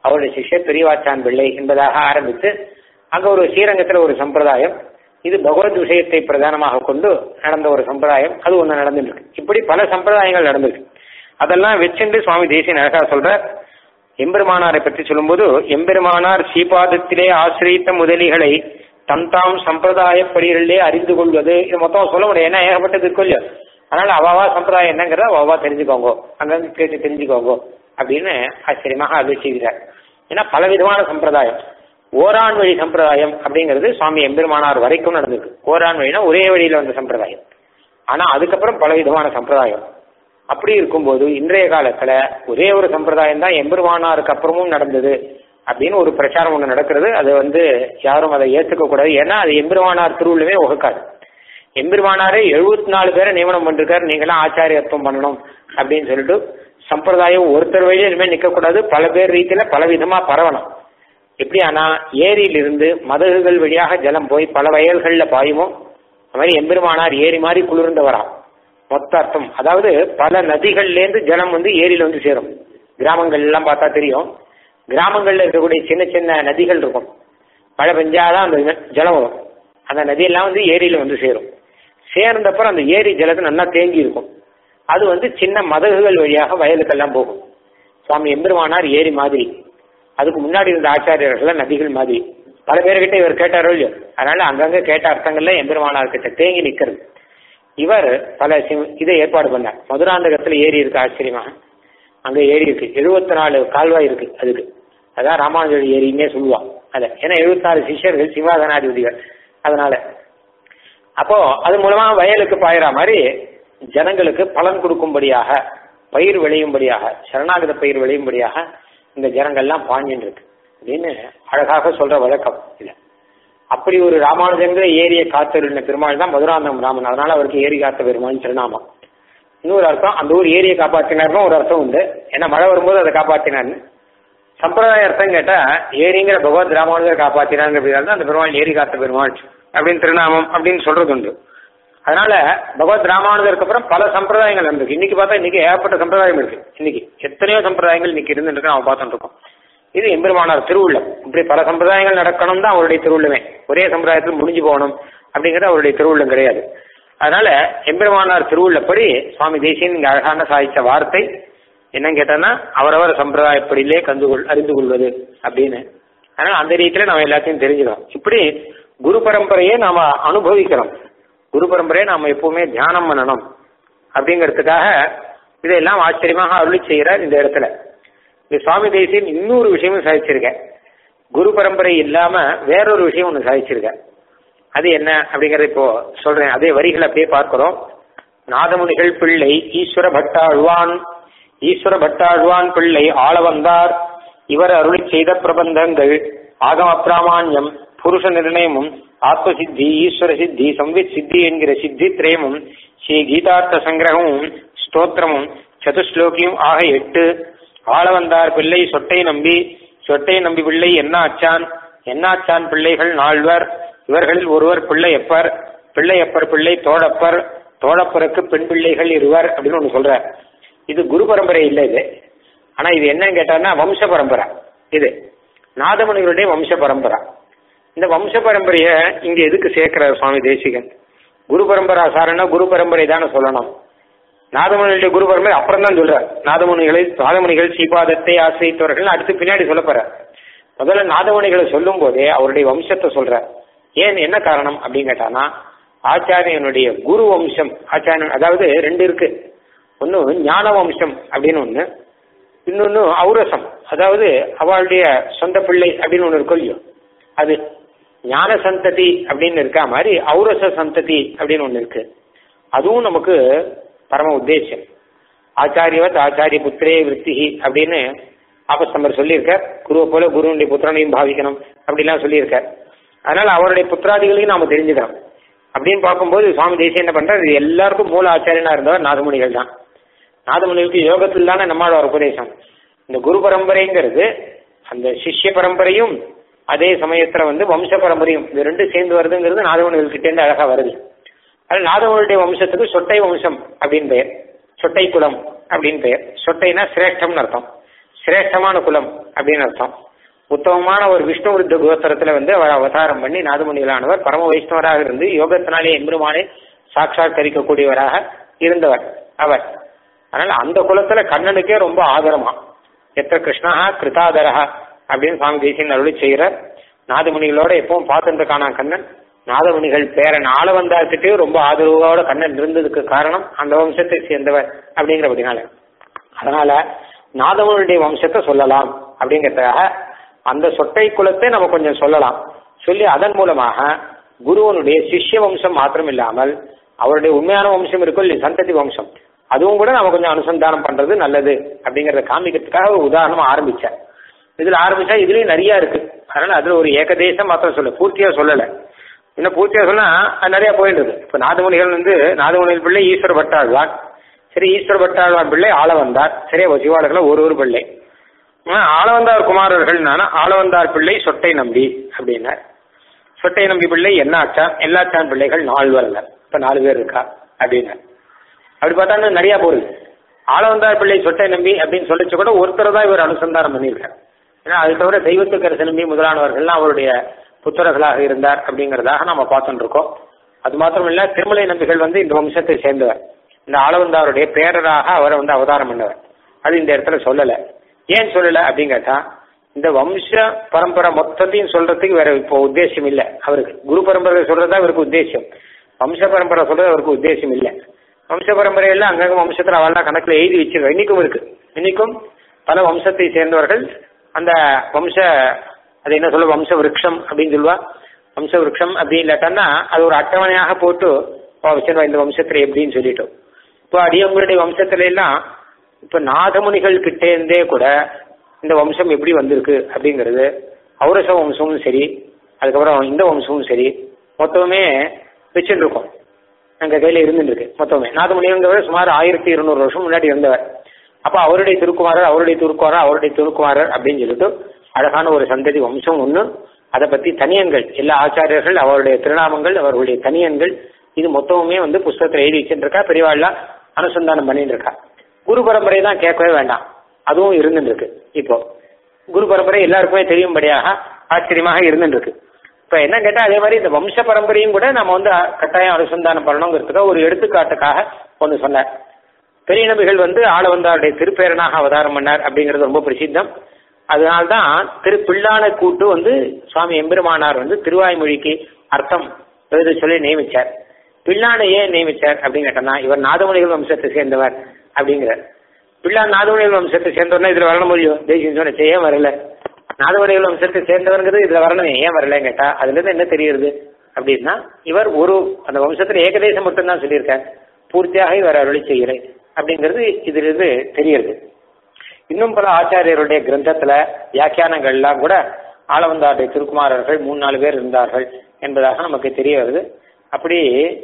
அவருடைய சிஷ்யர் பெரியவாச்சான் பிள்ளை என்பதாக ஆரம்பித்து அங்க ஒரு ஸ்ரீரங்கத்துல ஒரு சம்பிரதாயம் இது பகவத் விஷயத்தை பிரதானமாக கொண்டு நடந்த ஒரு சம்பிரதாயம் அது ஒண்ணு நடந்துருக்கு இப்படி பல சம்பிரதாயங்கள் நடந்திருக்கு அதெல்லாம் வச்சுட்டு சுவாமி தேசியன் அழகா சொல்ற எம்பெருமானாரை பற்றி சொல்லும்போது எம்பெருமானார் ஸ்ரீபாதத்திலே ஆசிரித்த முதலிகளை தம் தாம் சம்பிரதாயப்படிகளிலே அறிந்து கொள்வது இது மொத்தம் சொல்ல முடியும் ஏன்னா ஏகப்பட்டது இருக்கும் இல்லையோ அதனால அவாவா சம்பிரதாயம் என்னங்கிறத அவாவா தெரிஞ்சுக்கோங்க அங்கங்க கேட்டு தெரிஞ்சுக்கோங்க அப்படின்னு ஆச்சரியமாக அது செய்கிறார் ஏன்னா பலவிதமான சம்பிரதாயம் ஓரான் வழி சம்பிரதாயம் அப்படிங்கிறது சுவாமி எம்பெருமானார் வரைக்கும் நடந்திருக்கு ஓரான் வழினா ஒரே வழியில வந்த சம்பிரதாயம் ஆனா அதுக்கப்புறம் பலவிதமான சம்பிரதாயம் அப்படி இருக்கும்போது இன்றைய காலத்துல ஒரே ஒரு சம்பிரதாயம் தான் எம்பெருமானாருக்கு அப்புறமும் நடந்தது அப்படின்னு ஒரு பிரச்சாரம் ஒண்ணு நடக்கிறது அது வந்து யாரும் அதை ஏத்துக்க கூடாது ஏன்னா அது எம்பெருமானார் திருவுள்ளவே உகக்காது எம்பெருமானாரே எழுபத்தி நாலு பேரை நியமனம் பண்ணிருக்காரு நீங்களாம் ஆச்சாரியத்துவம் பண்ணணும் அப்படின்னு சொல்லிட்டு சம்பிரதாயம் ஒருத்தர் வழியே இனிமேல் நிற்கக்கூடாது பல பேர் ரீதியில பல விதமா பரவணும் எப்படி ஆனா ஏரியிலிருந்து மதகுகள் வழியாக ஜலம் போய் பல வயல்கள்ல பாயுமோ அது மாதிரி எம்பெருமானார் ஏரி மாதிரி குளிர்ந்தவராம் மொத்த அர்த்தம் அதாவது பல நதிகள்ல இருந்து ஜலம் வந்து ஏரியில வந்து சேரும் கிராமங்கள் எல்லாம் பார்த்தா தெரியும் கிராமங்கள்ல இருக்கக்கூடிய சின்ன சின்ன நதிகள் இருக்கும் மழை பெஞ்சாதான் அந்த ஜலம் வரும் அந்த நதியெல்லாம் வந்து ஏரியில வந்து சேரும் சேர்ந்தப்புறம் அந்த ஏரி ஜலத்து நல்லா தேங்கி இருக்கும் அது வந்து சின்ன மதகுகள் வழியாக வயலுக்கெல்லாம் போகும் சுவாமி எம்பெருமானார் ஏரி மாதிரி அதுக்கு முன்னாடி இருந்த ஆச்சாரியர்கள் நதிகள் மாதிரி பல பேர்கிட்ட இவர் கேட்டாரோ இல்லையோ அதனால அங்கங்க கேட்ட அர்த்தங்கள்ல எம்பெருமானார் கிட்ட தேங்கி நிக்கிறது இவர் பல சி- இதை ஏற்பாடு பண்ணார் மதுராந்தகத்துல ஏரி இருக்கு ஆச்சரியமாக அங்க ஏரி இருக்கு எழுபத்தி நாலு கால்வாய் இருக்கு அதுக்கு அதான் ராமானுஜர் ஏரின்னே சொல்லுவான் அத ஏன்னா எழுபத்தி நாலு சிஷ்யர்கள் சிவாதனாதிபதிகள் அதனால அப்போ அது மூலமா வயலுக்கு பாயிற மாதிரி ஜனங்களுக்கு பலன் கொடுக்கும்படியாக பயிர் விளையும்படியாக சரணாகத பயிர் விளையும்படியாக இந்த ஜனங்கள்லாம் பாஞ்சின்னு இருக்கு அப்படின்னு அழகாக சொல்ற வழக்கம் இல்ல அப்படி ஒரு ராமானுஜங்கிற ஏரியை காத்தருளின பெருமாள் தான் மதுராந்தகம் ராமன் அதனால அவருக்கு ஏரி காத்த பெருமாள் திருநாமம் இன்னொரு அர்த்தம் அந்த ஊர் ஏரியை காப்பாற்றினார்னு ஒரு அர்த்தம் உண்டு ஏன்னா மழை வரும்போது அதை காப்பாற்றினார்னு சம்பிரதாய அர்த்தம் கேட்டா ஏரிங்கிற பகவத் ராமானுஜர் காப்பாற்றினாங்க அப்படின்னா அந்த பெருமாள் ஏரி காத்த பெருமாள் அப்படின்னு திருநாமம் அப்படின்னு சொல்றது உண்டு அதனால பகவத் ராமானுஜருக்கு அப்புறம் பல சம்பிரதாயங்கள் இருந்திருக்கு இன்னைக்கு பார்த்தா இன்னைக்கு ஏகப்பட்ட சம்பிரதாயம் இருக்கு இன்னைக்கு எத்தனையோ சம்பிரதாயங்கள் இன்னைக்கு இருந்துட்டு நம்ம பார்த்துட்டு இருக்கோம் இது எம்பெருமானார் திருவுள்ளம் இப்படி பல சம்பிரதாயங்கள் நடக்கணும் தான் அவருடைய திருவுள்ளமே ஒரே சம்பிரதாயத்தில் முடிஞ்சு போகணும் அப்படிங்கிறது அவருடைய திருவுள்ளம் கிடையாது அதனால எம்பெருமானார் திருவுள்ளப்படி சுவாமி தேசியன் இங்க அழகான சாதிச்ச வார்த்தை என்னன்னு கேட்டோம்னா அவரவர் சம்பிரதாயப்படியிலே கந்து கொள் அறிந்து கொள்வது அப்படின்னு அதனால அந்த ரீதியில நம்ம எல்லாத்தையும் தெரிஞ்சுக்கிறோம் இப்படி குரு பரம்பரையை நாம அனுபவிக்கிறோம் குரு பரம்பரையை நாம எப்பவுமே தியானம் பண்ணணும் அப்படிங்கிறதுக்காக இதெல்லாம் ஆச்சரியமாக அருளி செய்கிறார் இந்த இடத்துல இந்த சுவாமி தேசியன் இன்னொரு விஷயமும் சாதிச்சிருக்கேன் குரு பரம்பரை இல்லாம வேறொரு விஷயம் ஒன்று சாதிச்சிருக்கேன் அது என்ன அப்படிங்கறத இப்போ சொல்றேன் அதே வரிகளை அப்படியே பார்க்கிறோம் நாதமுனிகள் பிள்ளை ஈஸ்வர பட்டாழ்வான் ஈஸ்வர பட்டாழ்வான் பிள்ளை ஆள வந்தார் இவர் அருளி செய்த பிரபந்தங்கள் ஆகம பிராமான்யம் புருஷ நிர்ணயமும் ஆத்ம சித்தி ஈஸ்வர சித்தி சம்வித் சித்தி என்கிற சித்தி திரயமும் ஸ்ரீ கீதார்த்த சங்கிரகமும் ஸ்தோத்திரமும் சதுஸ்லோகியும் ஆக எட்டு ஆள வந்தார் பிள்ளை சொட்டை நம்பி சொட்டை நம்பி பிள்ளை என்னாச்சான் என்னாச்சான் பிள்ளைகள் நால்வர் இவர்களில் ஒருவர் பிள்ளையப்பர் பிள்ளையப்பர் பிள்ளை தோழப்பர் தோழப்பருக்கு பெண் பிள்ளைகள் இருவர் அப்படின்னு ஒன்று சொல்றார் இது குரு பரம்பரை இல்லை இது ஆனா இது என்னன்னு கேட்டான்னா வம்ச பரம்பரை இது நாதமுனிகளுடைய வம்ச பரம்பரை இந்த வம்ச பரம்பரைய இங்க எதுக்கு சேர்க்கிறார் சுவாமி தேசிகன் குரு பரம்பரா சாரன்னா குரு பரம்பரை தானே சொல்லணும் நாதமுனிகளுடைய குரு பரம்பரை அப்புறம் தான் சொல்றார் நாதமுனிகளை நாதமுனிகள் ஸ்ரீபாதத்தை ஆசிரியத்தவர்கள் அடுத்து பின்னாடி சொல்ல போறார் முதல்ல நாதமுனிகளை சொல்லும் போதே அவருடைய வம்சத்தை சொல்றார் ஏன் என்ன காரணம் அப்படின்னு கேட்டானா ஆச்சாரியனுடைய குரு வம்சம் ஆச்சாரியன் அதாவது ரெண்டு இருக்கு ஒன்னு ஞான வம்சம் அப்படின்னு ஒண்ணு இன்னொன்னு ஔரசம் அதாவது அவளுடைய சொந்த பிள்ளை அப்படின்னு ஒண்ணு இருக்கும் இல்லையோ அது ஞான சந்ததி அப்படின்னு இருக்கா மாதிரி ஔரச சந்ததி அப்படின்னு ஒண்ணு இருக்கு அதுவும் நமக்கு பரம உத்தேசம் ஆச்சாரியவத் ஆச்சாரிய புத்திரே விருத்தி அப்படின்னு ஆபஸ்தம்பர் சொல்லியிருக்கார் குருவை போல குருவுடைய புத்திரனையும் பாவிக்கணும் அப்படிலாம் சொல்லியிருக்கார் அதனால அவருடைய புத்திராதிகளையும் நாம தெரிஞ்சுக்கிறோம் அப்படின்னு பார்க்கும்போது சுவாமி தேசியம் என்ன பண்றாரு இது எல்லாருக்கும் மூல ஆச்சாரியனா இருந்தவர் நாதமுனிகள் தான் நாதமுனிகளுக்கு யோகத்தில் தானே நம்மளோட உபதேசம் இந்த குரு பரம்பரைங்கிறது அந்த சிஷ்ய பரம்பரையும் அதே சமயத்துல வந்து வம்ச பரம்பரையும் இது ரெண்டும் சேர்ந்து வருதுங்கிறது நாதமுனிகள் கிட்ட இருந்து அழகா வருது அது நாதமுனியுடைய வம்சத்துக்கு சொட்டை வம்சம் அப்படின்னு பெயர் சொட்டை குலம் அப்படின்னு பெயர் சொட்டைனா சிரேஷ்டம்னு அர்த்தம் சிரேஷ்டமான குலம் அப்படின்னு அர்த்தம் உத்தமமான ஒரு விஷ்ணு விருத்த கோத்திரத்துல வந்து அவர் அவதாரம் பண்ணி நாதமுனிகளானவர் பரம வைஷ்ணவராக இருந்து யோகத்தினாலே எம்பெருமானே சாட்சாத்கரிக்கக்கூடியவராக இருந்தவர் அவர் அதனால அந்த குலத்துல கண்ணனுக்கே ரொம்ப ஆதரமா எத்த கிருஷ்ணா கிருதாதரஹா அப்படின்னு சுவாமி தேசியன் அருளி செய்கிறார் நாதமுனிகளோட எப்பவும் பார்த்துட்டு இருக்கானா கண்ணன் நாதமுனிகள் பேரன் ஆள வந்தார்கிட்டயே ரொம்ப ஆதரவோட கண்ணன் இருந்ததுக்கு காரணம் அந்த வம்சத்தை சேர்ந்தவர் அப்படிங்கிறபடினால அதனால நாதமுனியுடைய வம்சத்தை சொல்லலாம் அப்படிங்கிறதுக்காக அந்த சொட்டை குலத்தை நம்ம கொஞ்சம் சொல்லலாம் சொல்லி அதன் மூலமாக குருவனுடைய சிஷ்ய வம்சம் மாத்திரம் இல்லாமல் அவருடைய உண்மையான வம்சம் இருக்கும் இல்லையா சந்ததி வம்சம் அதுவும் கூட நம்ம கொஞ்சம் அனுசந்தானம் பண்றது நல்லது அப்படிங்கறத காமிக்கிறதுக்காக ஒரு உதாரணமா ஆரம்பிச்சேன் இதுல ஆரம்பிச்சா இதுலயும் நிறைய இருக்கு அதனால அதுல ஒரு ஏகதேசம் மாத்திரம் சொல்ல பூர்த்தியா சொல்லல இன்னும் பூர்த்தியா சொன்னா அது நிறைய போயிடுது இப்ப நாதமுனிகள் வந்து நாதமுனிகள் பிள்ளை ஈஸ்வர பட்டாழ்வான் சரி ஈஸ்வர பட்டாழ்வான் பிள்ளை ஆள வந்தார் சரியா சிவாளர்கள ஒரு ஒரு பிள்ளை ஆளவந்தார் குமாரர்கள் ஆளவந்தார் பிள்ளை சொட்டை நம்பி அப்படின்னார் சொட்டை நம்பி பிள்ளை என்னாச்சான் எல்லாச்சான் பிள்ளைகள் நாலு வரல இப்ப நாலு பேர் இருக்கா அப்படின்னார் அப்படி பார்த்தா நிறைய போகுது ஆளவந்தார் பிள்ளை சொட்டை நம்பி அப்படின்னு சொல்லிச்சு கூட ஒருத்தர் தான் இவர் அனுசந்தானம் பண்ணியிருக்கார் ஏன்னா அது தவிர தெய்வத்துக்கரசு நம்பி முதலானவர்கள்லாம் அவருடைய புத்தர்களாக இருந்தார் அப்படிங்கிறதாக நம்ம பார்த்துட்டு இருக்கோம் அது மாத்திரம் இல்ல திருமலை நம்பிகள் வந்து இந்த வம்சத்தை சேர்ந்தவர் இந்த ஆளவந்தாருடைய பேரராக அவரை வந்து அவதாரம் பண்ணவர் அது இந்த இடத்துல சொல்லல ஏன் சொல்லல அப்படின்னு கேட்டா இந்த வம்ச பரம்பரை மொத்தத்தையும் சொல்றதுக்கு வேற இப்போ உத்தேசம் இல்ல அவருக்கு குரு பரம்பரை சொல்றதா அவருக்கு உத்தேசம் வம்ச பரம்பரை சொல்றது அவருக்கு உத்தேசம் இல்ல வம்ச பரம்பரையில அங்கங்க வம்சத்துல அவெல்லாம் கணக்குல எழுதி வச்சிருக்கோம் இன்னைக்கும் இருக்கு இன்னைக்கும் பல வம்சத்தை சேர்ந்தவர்கள் அந்த வம்ச அது என்ன சொல்ல வம்ச விருட்சம் அப்படின்னு சொல்லுவா வம்ச விருட்சம் அப்படி இல்லாட்டா அது ஒரு அட்டவணையாக போட்டு வச்சிருவா இந்த வம்சத்துல எப்படின்னு சொல்லிட்டோம் இப்போ அடியவங்களுடைய வம்சத்துல எல்லாம் இப்ப நாதமுனிகள் கிட்ட இருந்தே கூட இந்த வம்சம் எப்படி வந்திருக்கு அப்படிங்கிறது ஔரச வம்சமும் சரி அதுக்கப்புறம் இந்த வம்சமும் சரி மொத்தமே வச்சுட்டு இருக்கோம் எங்க கையில இருந்துட்டு இருக்கு மொத்தமே நாதமுனிங்கிறவர் சுமார் ஆயிரத்தி இருநூறு வருஷம் முன்னாடி இருந்தவர் அப்ப அவருடைய திருக்குமாரர் அவருடைய திருக்குமாரர் அவருடைய திருக்குமாரர் அப்படின்னு சொல்லிட்டு அழகான ஒரு சந்ததி வம்சம் ஒண்ணு அதை பத்தி தனியன்கள் எல்லா ஆச்சாரியர்கள் அவருடைய திருநாமங்கள் அவர்களுடைய தனியன்கள் இது மொத்தமுமே வந்து புஸ்தகத்தில் எழுதி வச்சுட்டு இருக்கா பெரியவாள்லாம் அனுசந்தானம் பண்ணிட்டு இருக்கா குரு பரம்பரை தான் கேட்கவே வேண்டாம் அதுவும் இருந்துட்டு இருக்கு இப்போ குரு பரம்பரை எல்லாருக்குமே தெரியும்படியாக ஆச்சரியமாக இருந்துட்டு இருக்கு இப்ப என்ன கேட்டா அதே மாதிரி இந்த வம்ச பரம்பரையும் கூட நம்ம வந்து கட்டாயம் அனுசந்தானம் பண்ணணுங்கிறதுக்காக ஒரு எடுத்துக்காட்டுக்காக ஒன்று சொன்னார் பெரிய நபிகள் வந்து ஆளவந்தாருடைய திருப்பேரனாக அவதாரம் பண்ணார் அப்படிங்கிறது ரொம்ப பிரசித்தம் அதனால்தான் திரு பிள்ளான கூட்டு வந்து சுவாமி எம்பெருமானார் வந்து திருவாய்மொழிக்கு அர்த்தம் எழுத சொல்லி நியமிச்சார் பிள்ளானை ஏன் நியமிச்சார் அப்படின்னு கேட்டோம்னா இவர் நாதமணிகள் வம்சத்தை சேர்ந்தவர் அப்படிங்கிறார் பிள்ளான் நாதமணிகள் வம்சத்தை சேர்ந்தவர்னா இதுல வரணும் முடியும் தேசியம் சொன்ன ஏன் வரல நாதமணிகள் வம்சத்தை சேர்ந்தவர்ங்கிறது இதுல வரணும் ஏன் வரலன்னு கேட்டா அதுல இருந்து என்ன தெரியுது அப்படின்னா இவர் ஒரு அந்த வம்சத்துல ஏகதேசம் மட்டும்தான் சொல்லியிருக்கார் பூர்த்தியாக இவர் அருளி செய்கிறேன் அப்படிங்கிறது இதுல இருந்து தெரியுது இன்னும் பல ஆச்சாரியருடைய கிரந்தத்துல வியாக்கியானங்கள்லாம் கூட ஆளவந்தாருடைய திருக்குமாரர்கள் மூணு நாலு பேர் இருந்தார்கள் என்பதாக நமக்கு தெரிய வருது அப்படி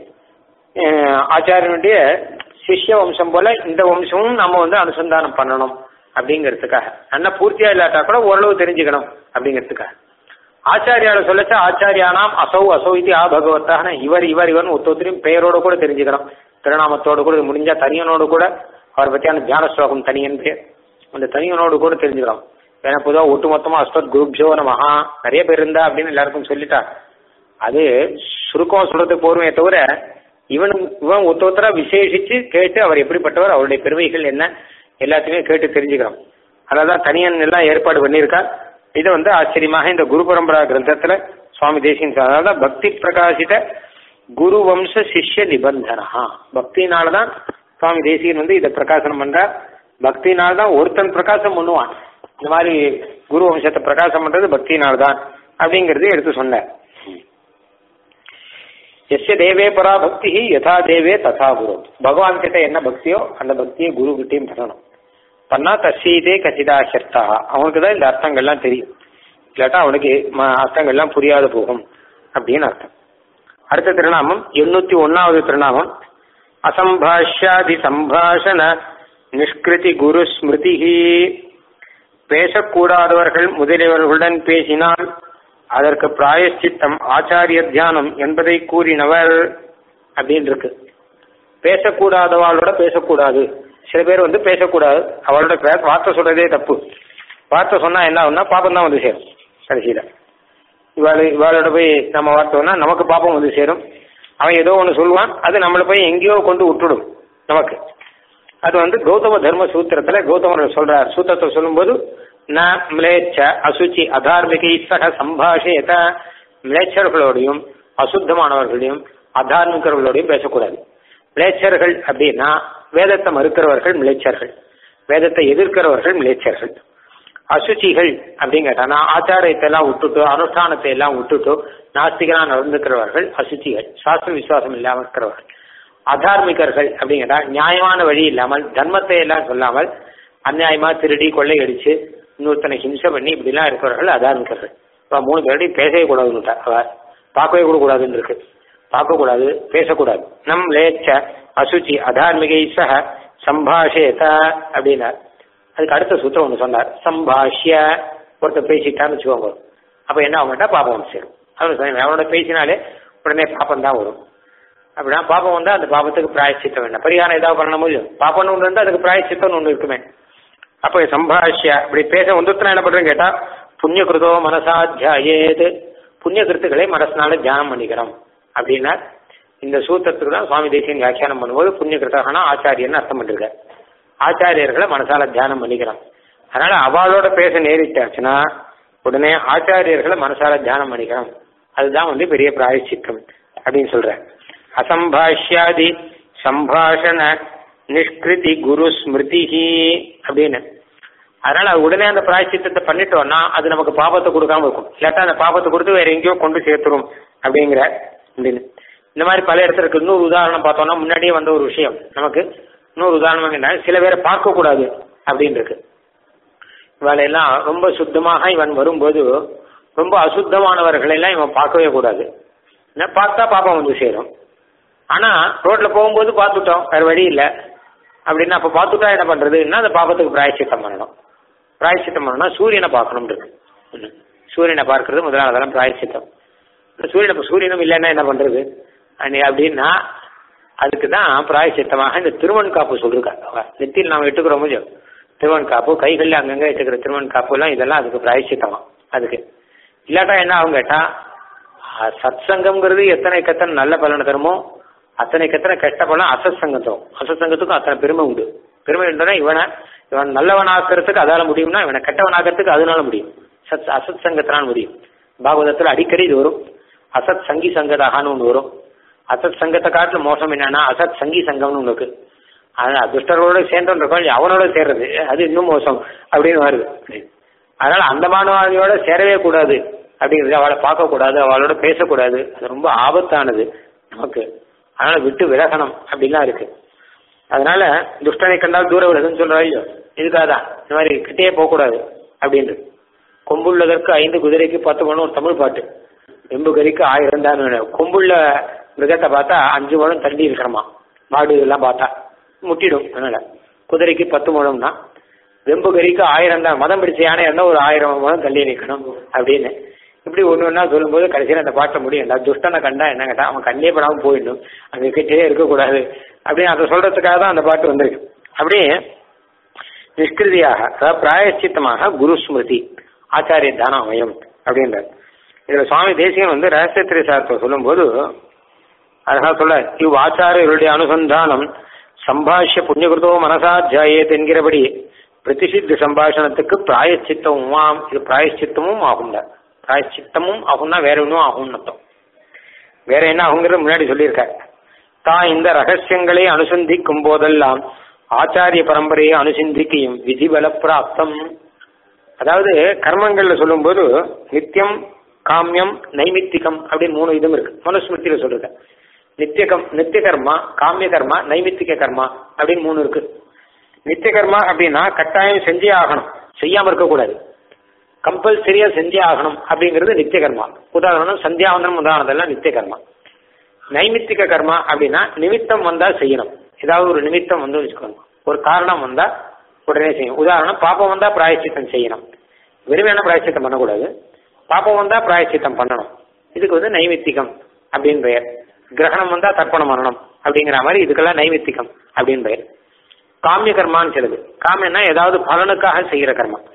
ஆச்சாரியனுடைய சிஷ்ய வம்சம் போல இந்த வம்சமும் நம்ம வந்து அனுசந்தானம் பண்ணணும் அப்படிங்கிறதுக்காக நல்லா பூர்த்தியா இல்லாட்டா கூட ஓரளவு தெரிஞ்சுக்கணும் அப்படிங்கிறதுக்காக ஆச்சாரியால சொல்லச்சா ஆச்சாரியானாம் அசௌ அசௌ இது ஆ பகவத்தான இவர் இவர் இவன் ஒத்தொத்தரையும் பெயரோட கூட தெரிஞ்சுக்கணும் திருநாமத்தோடு கூட முடிஞ்சா தனியனோடு கூட அவரை பற்றியான தியான ஸ்லோகம் தனியன் பேர் அந்த தனியனோடு கூட தெரிஞ்சுக்கலாம் ஏன்னா பொதுவாக ஒட்டுமொத்தமா அஸ்வத் குருப்ஜோ நமஹா நிறைய பேர் இருந்தா அப்படின்னு எல்லாருக்கும் சொல்லிட்டா அது சுருக்கம் சொல்றதுக்கு போருமே தவிர இவன் இவன் ஒத்த ஒத்தரா விசேஷிச்சு கேட்டு அவர் எப்படிப்பட்டவர் அவருடைய பெருமைகள் என்ன எல்லாத்தையுமே கேட்டு தெரிஞ்சுக்கிறோம் அதனாலதான் தனியன் எல்லாம் ஏற்பாடு பண்ணியிருக்கார் இது வந்து ஆச்சரியமாக இந்த குரு பரம்பரா கிரந்தத்துல சுவாமி தேசியன் அதாவது பக்தி பிரகாசித குரு வம்ச சிஷ்ய நிபந்தனா பக்தினாலதான் சுவாமி தேசியன் வந்து இதை பிரகாசனம் பண்றார் பக்தினால்தான் ஒருத்தன் பிரகாசம் பண்ணுவான் இந்த மாதிரி குரு வம்சத்தை பிரகாசம் பண்றது பக்தினால்தான் அப்படிங்கறது எடுத்து சொன்னார் எஸ்ய தேவே பரா பக்தி யதா தேவே ததா குரு பகவான் கிட்ட என்ன பக்தியோ அந்த பக்தியை குரு கிட்டையும் பண்ணணும் பண்ணா தசீதே கசிதா சர்த்தா அவனுக்கு தான் இந்த அர்த்தங்கள்லாம் தெரியும் இல்லாட்டா அவனுக்கு அர்த்தங்கள்லாம் புரியாது போகும் அப்படின்னு அர்த்தம் அடுத்த திருநாமம் எண்ணூத்தி ஒன்னாவது திருநாமம் அசம்பாஷ்யாதி சம்பாஷண நிஷ்கிருதி குரு ஸ்மிருதி பேசக்கூடாதவர்கள் முதலியவர்களுடன் பேசினால் அதற்கு பிராயஷ்சித்தம் ஆச்சாரிய தியானம் என்பதை கூறினவர் அப்படின்னு இருக்கு பேசக்கூடாதவாளோட பேசக்கூடாது சில பேர் வந்து பேசக்கூடாது அவளோட வார்த்தை சொல்றதே தப்பு வார்த்தை சொன்னா என்ன ஆகும்னா பாப்பம் தான் வந்து சேரும் கடைசியில இவாள் இவாளோட போய் நம்ம வார்த்தோம்னா நமக்கு பாப்பம் வந்து சேரும் அவன் ஏதோ ஒன்று சொல்லுவான் அது நம்மளை போய் எங்கேயோ கொண்டு விட்டுடும் நமக்கு அது வந்து கௌதம தர்ம சூத்திரத்துல கௌதமர் சொல்றார் சூத்திரத்தை சொல்லும்போது ந மிளேச்ச அசுச்சி அதார்மிகை சக சம்பாஷேத மிளேச்சர்களோடையும் அசுத்தமானவர்களையும் அதார்மிகர்களோடையும் பேசக்கூடாது மிளேச்சர்கள் அப்படின்னா வேதத்தை மறுக்கிறவர்கள் மிளேச்சர்கள் வேதத்தை எதிர்க்கிறவர்கள் மிளேச்சர்கள் அசுச்சிகள் அப்படின்னு கேட்டானா ஆச்சாரியத்தை எல்லாம் விட்டுட்டு அனுஷ்டானத்தை எல்லாம் விட்டுட்டு நாஸ்திகனா நடந்துக்கிறவர்கள் அசுச்சிகள் சாஸ்திர விசுவாசம் இல்லாமல் இருக்கிறவர்கள் அதார்மிகர்கள் அப்படின்னு கேட்டா நியாயமான வழி இல்லாமல் தர்மத்தை எல்லாம் சொல்லாமல் அநியாயமா திருடி கொள்ளையடிச்சு இன்னொருத்தனை ஹிம்சை பண்ணி இப்படிலாம் இருக்கிறவர்கள் அதார்மிகர்கள் இப்போ மூணு பேருடையும் பேசவே கூடாதுன்னு அவ பார்க்கவே கூட கூடாதுன்னு இருக்கு பார்க்கக்கூடாது பேசக்கூடாது நம் லேச்ச அசுச்சி அதார்மிகை சக சம்பாஷேத அப்படின்னார் அதுக்கு அடுத்த சூத்திரம் ஒன்று சொன்னார் சம்பாஷ்ய ஒருத்தர் பேசிட்டான்னு வச்சுக்கோங்க அப்போ என்ன ஆகும்ட்டா பாப்பம் வந்து சேரும் அவனு சொன்னேன் அவனோட பேசினாலே உடனே பாப்பம் தான் வரும் அப்படின்னா பாப்பம் வந்தால் அந்த பாப்பத்துக்கு பிராயச்சித்தம் வேண்டாம் பரிகாரம் ஏதாவது பண்ண முடியும் பாப்பம்னு ஒன்று இருந்தால் அதுக்கு பிராயச்சித்தம்னு ஒன்று இருக்குமே அப்போ சம்பாஷ்ய இப்படி பேச வந்துட்டுனா என்ன பண்ணுறேன்னு கேட்டால் புண்ணியகிருதோ மனசாத்தியாயேது புண்ணிய கிருத்துக்களை மனசனால தியானம் பண்ணிக்கிறோம் அப்படின்னா இந்த சூத்திரத்துக்கு தான் சுவாமி தேசியன் வியாக்கியானம் பண்ணும்போது புண்ணிய கிருத்தகனா ஆச்சாரியன்னு அர்த்தம் பண்ணிருக்காரு ஆச்சாரியர்களை மனசால தியானம் பண்ணிக்கிறோம் அதனால அவளோட பேச நேரிட்டாச்சுன்னா உடனே ஆச்சாரியர்களை மனசால தியானம் பண்ணிக்கிறோம் அதுதான் வந்து பெரிய பிராயச்சித்தம் அப்படின்னு சொல்ற அசம்பாஷ்யாதி சம்பாஷண நிஷ்கிருதி குரு ஸ்மிருதிஹி அப்படின்னு அதனால உடனே அந்த பிராயச்சித்தத்தை பண்ணிட்டோம்னா அது நமக்கு பாபத்தை கொடுக்காம இருக்கும் இல்லாட்டா அந்த பாபத்தை கொடுத்து வேற எங்கேயோ கொண்டு சேர்த்துரும் அப்படிங்கிற அப்படின்னு இந்த மாதிரி பல இடத்துல இருக்கு இன்னொரு உதாரணம் பார்த்தோம்னா முன்னாடியே வந்த ஒரு விஷயம் நமக்கு இன்னொரு உதாரணம் என்ன சில பேரை பார்க்க கூடாது அப்படின்னு இருக்கு இவளையெல்லாம் ரொம்ப சுத்தமாக இவன் வரும்போது ரொம்ப அசுத்தமானவர்களை எல்லாம் இவன் பார்க்கவே கூடாது என்ன பார்த்தா பாப்பம் வந்து சேரும் ஆனா ரோட்ல போகும்போது பார்த்துட்டோம் வேற வழி இல்லை அப்படின்னா அப்ப பார்த்துட்டா என்ன பண்றதுன்னா அந்த பாப்பத்துக்கு பிராயச்சித்தம் பண்ணணும் பிராயச்சித்தம் பண்ணணும்னா சூரியனை பார்க்கணும் இருக்கு ம். சூரியனை பார்க்கறது முதலாவதெல்லாம் பிராயச்சித்தம் இந்த சூரியனை இப்ப சூரியனும் இல்லைன்னா என்ன பண்றது அன்னி- அப்படின்னா அதுக்கு தான் பிராயச்சித்தமாக இந்த திருவன் காப்பு சொல்லிருக்காங்க நெத்தியில் நாம் இட்டுக்கிறோம் முடியும் திருவன் காப்பு கைகளில் அங்கங்க இட்டுக்கிற திருவன் காப்பு எல்லாம் இதெல்லாம் அதுக்கு பிராயச்சித்தமா அதுக்கு இல்லாட்டா என்ன ஆகும் கேட்டா அஹ், சத்சங்கம்ங்கிறது எத்தனை கத்தனை நல்ல பலனை தருமோ அத்தனை கத்தனை கெட்ட பலன் அசத் சங்கம் தரும் அசத் சங்கத்துக்கும் அத்தனை பெருமை உண்டு பெருமை உண்டுனா இவனை இவன் நல்லவனாக்கிறதுக்கு அதால முடியும்னா இவனை கெட்டவனாக்கிறதுக்கு அதனால முடியும் சத் அசத் சங்கத்தினால் முடியும் பாகவதத்தில் அடிக்கடி இது வரும் அசத் சங்கி சங்கதாகான்னு ஒன்று வரும் அசத் சங்கத்தை காட்டிலும் மோசம் என்னன்னா அசத் சங்கி சங்கம்னு ஒன்று இருக்கு அது துஷ்டர்களோட சேர்ந்தவன் இருக்கான் அவனோட சேர்றது அது இன்னும் மோசம் அப்படின்னு வருது அதனால அந்த மாணவாதியோட சேரவே கூடாது அப்படிங்கிறது அவளை பார்க்கக்கூடாது அவளோட பேசக்கூடாது அது ரொம்ப ஆபத்தானது நமக்கு அதனால விட்டு விலகணும் அப்படின்லாம் இருக்கு அதனால துஷ்டனை கண்டால் தூர விலகுன்னு சொல்றா இல்லையோ இதுக்காக தான் இந்த மாதிரி கிட்டே போகக்கூடாது அப்படின்றது கொம்புள்ளதற்கு ஐந்து குதிரைக்கு பத்து மணம் ஒரு தமிழ் பாட்டு எம்பு கறிக்கு ஆயிரம் தான் வேணும். கொம்புள்ள மிருகத்தை பார்த்தா அஞ்சு முழம் தள்ளி இருக்கிறமா மாடு இதெல்லாம் பார்த்தா முட்டிடும் அதனால குதிரைக்கு பத்து முழம்னா வெம்பு கறிக்கு ஆயிரம் தான் மதம் பிடிச்ச யானை இருந்தால் ஒரு ஆயிரம் முழம் தள்ளி நிற்கணும் அப்படின்னு இப்படி ஒன்று ஒன்றா சொல்லும்போது கடைசியில் அந்த பாட்டை முடியும் அந்த துஷ்டனை கண்டா என்ன கேட்டா அவன் கண்ணே படாமல் போயிடணும் அங்கே கிட்டே இருக்கக்கூடாது அப்படின்னு அதை சொல்றதுக்காக தான் அந்த பாட்டு வந்திருக்கு அப்படியே நிஷ்கிருதியாக அதாவது பிராயச்சித்தமாக குரு ஸ்மிருதி ஆச்சாரிய தானம் அமையும் அப்படின்றார் இதுல சுவாமி தேசிகன் வந்து ரகசியத்திரை சாரத்தை சொல்லும்போது அழகா சொல்ல இவ் ஆச்சாரியர்களுடைய அனுசந்தானம் சம்பாஷ்ய புண்ணியகிருதோ மனசாத்தியாயத் என்கிறபடி பிரதிசித்த சம்பாஷணத்துக்கு பிராயச்சித்தமுமாம் இது பிராயச்சித்தமும் ஆகும்ல பிராயச்சித்தமும் ஆகும்னா வேற ஒன்றும் ஆகும்னு அர்த்தம் வேற என்ன ஆகுங்கிறது முன்னாடி சொல்லியிருக்கார் தான் இந்த ரகசியங்களை அனுசந்திக்கும் போதெல்லாம் ஆச்சாரிய பரம்பரையை அனுசந்திக்கையும் விதிபல பிராப்தம் அதாவது கர்மங்கள்ல சொல்லும்போது நித்தியம் காமியம் நைமித்திகம் அப்படின்னு மூணு இதுவும் இருக்கு மனுஸ்மிருதியில சொல்றது நித்திய கம் நித்திய கர்மா காமிய கர்மா நைமித்திக கர்மா அப்படின்னு மூணு இருக்கு நித்திய கர்மா அப்படின்னா கட்டாயம் செஞ்சே ஆகணும் செய்யாம இருக்கக்கூடாது கம்பல்சரியா செஞ்சே ஆகணும் அப்படிங்கிறது நித்திய கர்மா உதாரணம் சந்தியாவந்தனம் உதாரணதெல்லாம் நித்திய கர்மா நைமித்திக கர்மா அப்படின்னா நிமித்தம் வந்தா செய்யணும் ஏதாவது ஒரு நிமித்தம் வந்து வச்சுக்கோங்க ஒரு காரணம் வந்தா உடனே செய்யணும் உதாரணம் பாப்பம் வந்தா பிராயச்சித்தம் செய்யணும் வெறுமையான பிராயச்சித்தம் பண்ணக்கூடாது பாப்பம் வந்தா பிராயச்சித்தம் பண்ணணும் இதுக்கு வந்து நைமித்திகம் அப்படின்னு பெயர் கிரகணம் வந்தா தர்ப்பணம் பண்ணணும் அப்படிங்கிற மாதிரி இதுக்கெல்லாம் நைமித்திகம் அப்படின்னு பெயர் காமிய கர்மான்னு சொல்லுது காமியன்னா ஏதாவது பலனுக்காக செய்யற கர்மா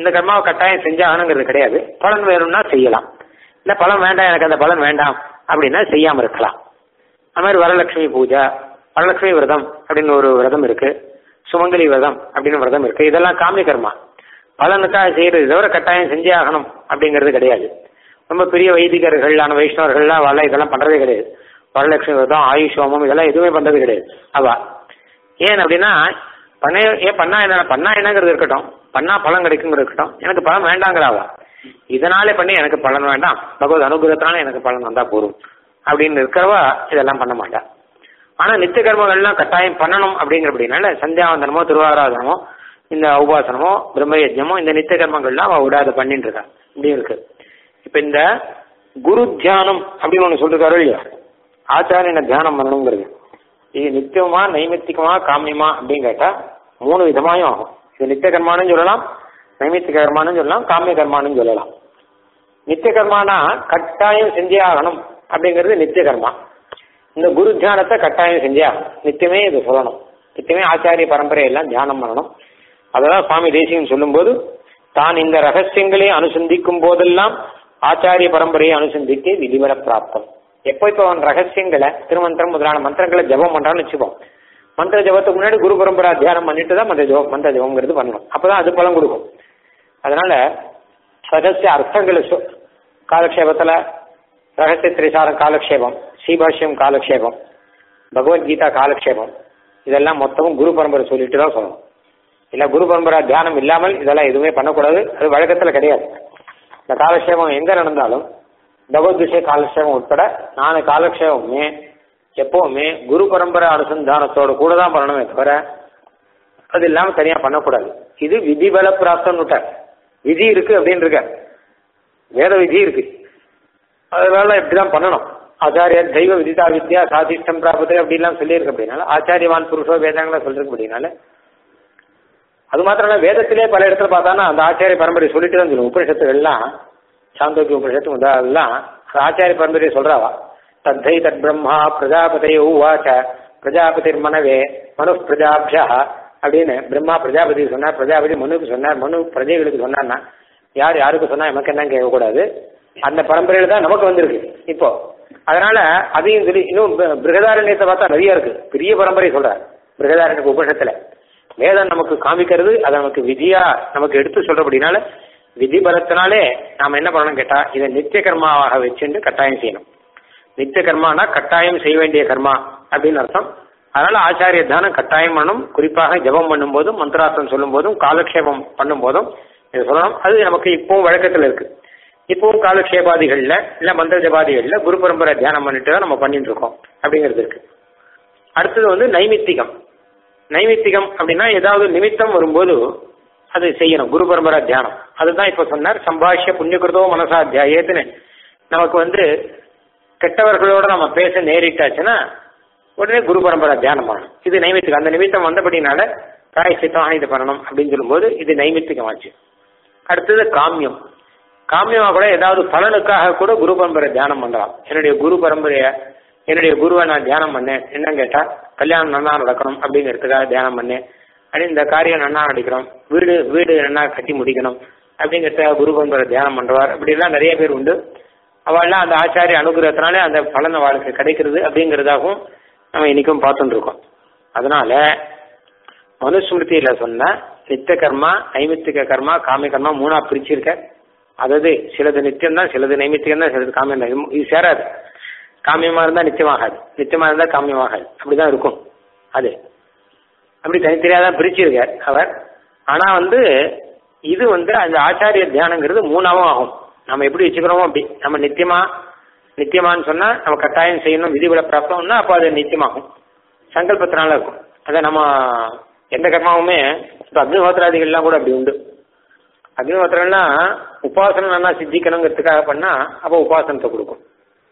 இந்த கர்மாவை கட்டாயம் செஞ்சாகணுங்கிறது கிடையாது பலன் வேணும்னா செய்யலாம் இல்ல பலன் வேண்டாம் எனக்கு அந்த பலன் வேண்டாம் அப்படின்னா செய்யாம இருக்கலாம் அது மாதிரி வரலட்சுமி பூஜை வரலட்சுமி விரதம் அப்படின்னு ஒரு விரதம் இருக்கு சுமங்கலி விரதம் அப்படின்னு விரதம் இருக்கு இதெல்லாம் காமிய கர்மா பலனுக்காக செய்யறது தவிர கட்டாயம் செஞ்சே ஆகணும் அப்படிங்கிறது கிடையாது ரொம்ப பெரிய வைதிகர்களான வைஷ்ணவர்கள்லாம் வரல இதெல்லாம் பண்றதே கிடையாது வரலட்சுமி விரதம் ஆயுஷ் ஹோமம் இதெல்லாம் எதுவுமே பண்றது கிடையாது அவா ஏன் அப்படின்னா பண்ண ஏன் பண்ணா என்ன பண்ணா என்னங்கிறது இருக்கட்டும் பண்ணா பலன் கிடைக்குங்கிறது இருக்கட்டும் எனக்கு பலன் வேண்டாங்கிறாவா இதனாலே பண்ணி எனக்கு பலன் வேண்டாம் பகவத் அனுகிரகத்தினால எனக்கு பலன் வந்தா போதும் அப்படின்னு இருக்கிறவா இதெல்லாம் பண்ண மாட்டா ஆனா நித்திய கர்மங்கள்லாம் கட்டாயம் பண்ணணும் அப்படிங்கிறபடினால சந்தியாவந்தனமோ திருவாராதனமோ இந்த உபாசனமோ பிரம்மயஜமோ இந்த நித்திய கர்மங்கள்லாம் அவ விடாத பண்ணிட்டு இருக்கா இப்படி இருக்கு இப்ப இந்த குரு தியானம் அப்படின்னு ஒண்ணு சொல்லிருக்காரு இல்லையா ஆச்சாரியனை தியானம் பண்ணணுங்கிறது இது நித்தியமா நைமித்திகமா காமியமா அப்படின்னு கேட்டா மூணு விதமாயும் ஆகும் இது நித்திய கர்மானும் சொல்லலாம் நைமித்திக கர்மானும் சொல்லலாம் காமிய கர்மானும் சொல்லலாம் நித்திய கர்மானா கட்டாயம் செஞ்சே ஆகணும் அப்படிங்கிறது நித்திய கர்மா இந்த குரு தியானத்தை கட்டாயம் செஞ்சே ஆகணும் நித்தியமே இது சொல்லணும் நித்தியமே ஆச்சாரிய பரம்பரையெல்லாம் தியானம் பண்ணணும் அதெல்லாம் சுவாமி தேசிகன் சொல்லும்போது தான் இந்த ரகசியங்களை அனுசந்திக்கும் போதெல்லாம் ஆச்சாரிய பரம்பரையை அனுசந்திக்க விதிவர பிராப்தம் எப்போ இப்போ அவன் ரகசியங்களை திருமந்திரம் முதலான மந்திரங்களை ஜபம் பண்றான்னு வச்சுப்போம் மந்திர ஜபத்துக்கு முன்னாடி குரு பரம்பரா தியானம் பண்ணிட்டு தான் மந்திர ஜபம் மந்திர ஜபங்கிறது பண்ணணும் அப்பதான் அது பலன் கொடுக்கும் அதனால ரகசிய அர்த்தங்களை சொ- காலக்ஷேபத்துல ரகசிய திரிசாரம் காலக்ஷேபம் ஸ்ரீபாஷ்யம் காலக்ஷேபம் பகவத்கீதா காலக்ஷேபம் இதெல்லாம் மொத்தமும் குரு பரம்பரை சொல்லிட்டு தான் சொல்லணும் இல்ல குரு பரம்பரா தியானம் இல்லாமல் இதெல்லாம் எதுவுமே பண்ணக்கூடாது அது வழக்கத்துல கிடையாது இந்த காலக்ஷேபம் எங்க நடந்தாலும் பகவத் விஷய காலக்ஷேபம் உட்பட நாலு காலக்ஷேபமே எப்பவுமே குரு பரம்பரை அனுசந்தானத்தோட கூட தான் பண்ணணுமே தவிர அது இல்லாம தனியா பண்ணக்கூடாது இது விதி பல பிராப்தம்னு விட்டார் விதி இருக்கு அப்படின்னு இருக்க வேத விதி இருக்கு அதனால இப்படிதான் பண்ணணும் ஆச்சாரியர் தெய்வ விதிதா வித்யா சாதிஷ்டம் பிராபத்தை அப்படிலாம் சொல்லியிருக்கு அப்படின்னால ஆச்சாரியவான் புருஷோ வேதங்களை சொல்லிருக்கு அப்படின்னால அது மாத்திரம் இல்ல வேதத்திலே பல இடத்துல பார்த்தானா அந்த ஆச்சாரிய பரம்பரை சொல்லிட்டு தான் சொல்லுவோம் உபனிஷத்துகள்லாம் சாந்தோக்கிய உபனிஷத்து முதலாம் அந்த ஆச்சாரிய பரம்பரையை சொல்றாவா தத்தை தத் பிரம்மா பிரஜாபதி உவாச்ச பிரஜாபதிர் மனவே மனு பிரஜாபியா அப்படின்னு பிரம்மா பிரஜாபதி சொன்னார் பிரஜாபதி மனுக்கு சொன்னார் மனு பிரஜைகளுக்கு சொன்னார்னா யார் யாருக்கு சொன்னா நமக்கு என்ன கேட்கக்கூடாது அந்த பரம்பரையில தான் நமக்கு வந்திருக்கு இப்போ அதனால அதையும் சொல்லி இன்னும் பி- பிருகதாரண்யத்தை பார்த்தா நிறைய இருக்கு பெரிய பரம்பரை சொல்றார் பிருகதாரண்ய உபனிஷத்துல வேதம் நமக்கு காமிக்கிறது அதை நமக்கு விதியா நமக்கு எடுத்து சொல்றபடினால விதி பலத்தினாலே நாம என்ன பண்ணணும் கேட்டா இதை நித்திய கர்மாவாக வச்சுட்டு கட்டாயம் செய்யணும் நித்திய கர்மானா கட்டாயம் செய்ய வேண்டிய கர்மா அப்படின்னு அர்த்தம் அதனால ஆச்சாரிய தானம் கட்டாயம் பண்ணணும் குறிப்பாக ஜெபம் பண்ணும்போதும் மந்திரார்த்தம் சொல்லும் போதும் காலக்ஷேபம் பண்ணும் போதும் இதை சொல்லணும் அது நமக்கு இப்பவும் வழக்கத்துல இருக்கு இப்பவும் காலக்ஷேபாதிகள்ல இல்ல மந்திர ஜபாதிகள்ல குரு பரம்பரை தியானம் பண்ணிட்டு தான் நம்ம பண்ணிட்டு இருக்கோம் அப்படிங்கிறது இருக்கு அடுத்தது வந்து நைமித்திகம் நைமித்திகம் அப்படின்னா ஏதாவது நிமித்தம் வரும்போது அது செய்யணும் குரு பரம்பரா தியானம் அதுதான் இப்ப சொன்னார் சம்பாஷ்ய புண்ணியகிருதோ மனசா தியாயத்துன்னு நமக்கு வந்து கெட்டவர்களோட நம்ம பேச நேரிட்டாச்சுன்னா உடனே குரு பரம்பரா தியானம் பண்ணணும் இது நைமித்திகம் அந்த நிமித்தம் வந்தபடினால பிராயசித்தம் இது பண்ணணும் அப்படின்னு சொல்லும்போது இது நைமித்திகம் ஆச்சு அடுத்தது காமியம் காமியமா கூட ஏதாவது பலனுக்காக கூட குரு பரம்பரை தியானம் பண்ணலாம் என்னுடைய குரு பரம்பரைய என்னுடைய குருவை நான் தியானம் பண்ணேன் என்னன்னு கேட்டா கல்யாணம் நன்னா நடக்கணும் அப்படிங்கிறதுக்காக தியானம் பண்ணேன் அப்படி இந்த காரியம் நன்னா நடிக்கணும் வீடு வீடு நன்னா கட்டி முடிக்கணும் அப்படிங்கிறதுக்காக குரு பரம்பரை தியானம் பண்றவார் அப்படிலாம் நிறைய பேர் உண்டு அவள்லாம் அந்த ஆச்சாரிய அனுகிரகத்தினாலே அந்த பலன் அவளுக்கு கிடைக்கிறது அப்படிங்கிறதாகவும் நம்ம இன்னைக்கும் பார்த்துட்டு இருக்கோம் அதனால மனுஸ்மிருதியில சொன்ன நித்திய கர்மா நைமித்திக கர்மா காமிய கர்மா மூணா பிரிச்சிருக்க அதாவது சிலது நித்தியம் தான் சிலது நைமித்திகம் தான் சிலது காமியம் தான் இது- இது சேராது காமியமா இருந்தா நித்தியமாகாது நித்தியமா இருந்தா காமியமாகாது அப்படிதான் இருக்கும் அது அப்படி தனித்தனியா தான் பிரிச்சிருக்கார் அவர் ஆனா வந்து இது வந்து அந்த ஆச்சாரிய தியானங்கிறது மூணாவும் ஆகும் நம்ம எப்படி வச்சுக்கிறோமோ அப்படி நம்ம நித்தியமா நித்தியமான்னு சொன்னா நம்ம கட்டாயம் செய்யணும் விதிவில பிராப்தம்னா அப்போ அது நித்தியமாகும் சங்கல்பத்தினால இருக்கும் அதை நம்ம எந்த கர்மாவுமே இப்போ அக்னிஹோத்திராதிகள்லாம் கூட அப்படி உண்டு அக்னிஹோத்திரம்லாம் உபாசனம் நல்லா சித்திக்கணுங்கிறதுக்காக பண்ணா அப்போ உபாசனத்தை கொடுக்கும்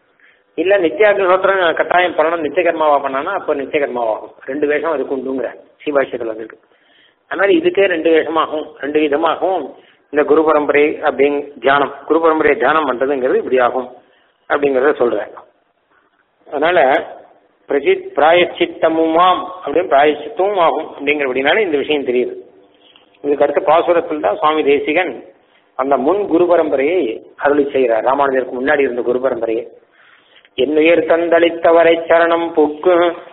இல்ல நித்திய அக்னிஹோத்திரம் கட்டாயம் பண்ணணும் நித்திய கர்மாவா பண்ணானா அப்போ நித்திய கர்மாவாகும் ரெண்டு வேஷம் அதுக்கு உண்டுங்கிற சீபாஷ்யத்தில் வந்திருக்கு அது மாதிரி இதுக்கே ரெண்டு வேஷமாகும் ரெண்டு விதமாகவும் இந்த குரு பரம்பரை அப்படிங் தியானம் குரு பரம்பரையை தியானம் பண்றதுங்கிறது இப்படி ஆகும் அப்படிங்கறத சொல்றேன் அதனால பிரசித் பிராயச்சித்தமுமாம் அப்படின்னு பிராயச்சித்தமும் ஆகும் அப்படிங்கிறபடினால இந்த விஷயம் தெரியுது இதுக்கு அடுத்த பாசுரத்தில் தான் சுவாமி தேசிகன் அந்த முன் குரு பரம்பரையை அருளி செய்கிறார் ராமானுஜருக்கு முன்னாடி இருந்த குரு பரம்பரையை என்னுயிர் தந்தளித்தவரை சரணம் புக்கு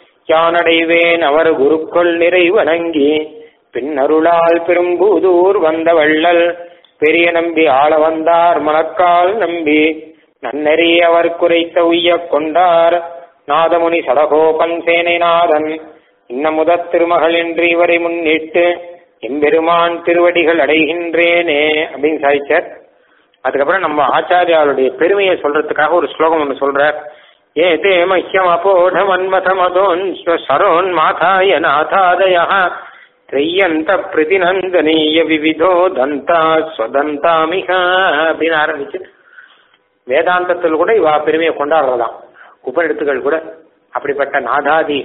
யானடைவேன் அவர் குருக்கள் நிறை வணங்கி பின்னருளால் பெரும்பூதூர் வந்த வள்ளல் பெரிய நம்பி ஆள வந்தார் மணக்கால் நம்பி நன்னெறி அவர் குறைத்த உய்யக் கொண்டார் நாதமுனி சடகோபன் சேனைநாதன் இன்னமுதத் திருமகள் என்று இவரை முன்னிட்டு எம்பெருமான் திருவடிகள் அடைகின்றேனே அப்படின்னு சாதிச்சார் அதுக்கப்புறம் நம்ம ஆச்சாரியாருடைய பெருமையை சொல்றதுக்காக ஒரு ஸ்லோகம் ஒன்று சொல்றார் ஏ தே மஹ்யம் அப்போட மன்மத மதோன் சரோன் மாதாய நாதாதய திரையந்த பிரதிநந்தனீய விவிதோ தந்தா ஸ்வதந்தாமிக அப்படின்னு ஆரம்பிச்சு வேதாந்தத்தில் கூட இவா பெருமையை கொண்டாடுறதாம் உபநிடத்துகள் கூட அப்படிப்பட்ட நாதாதி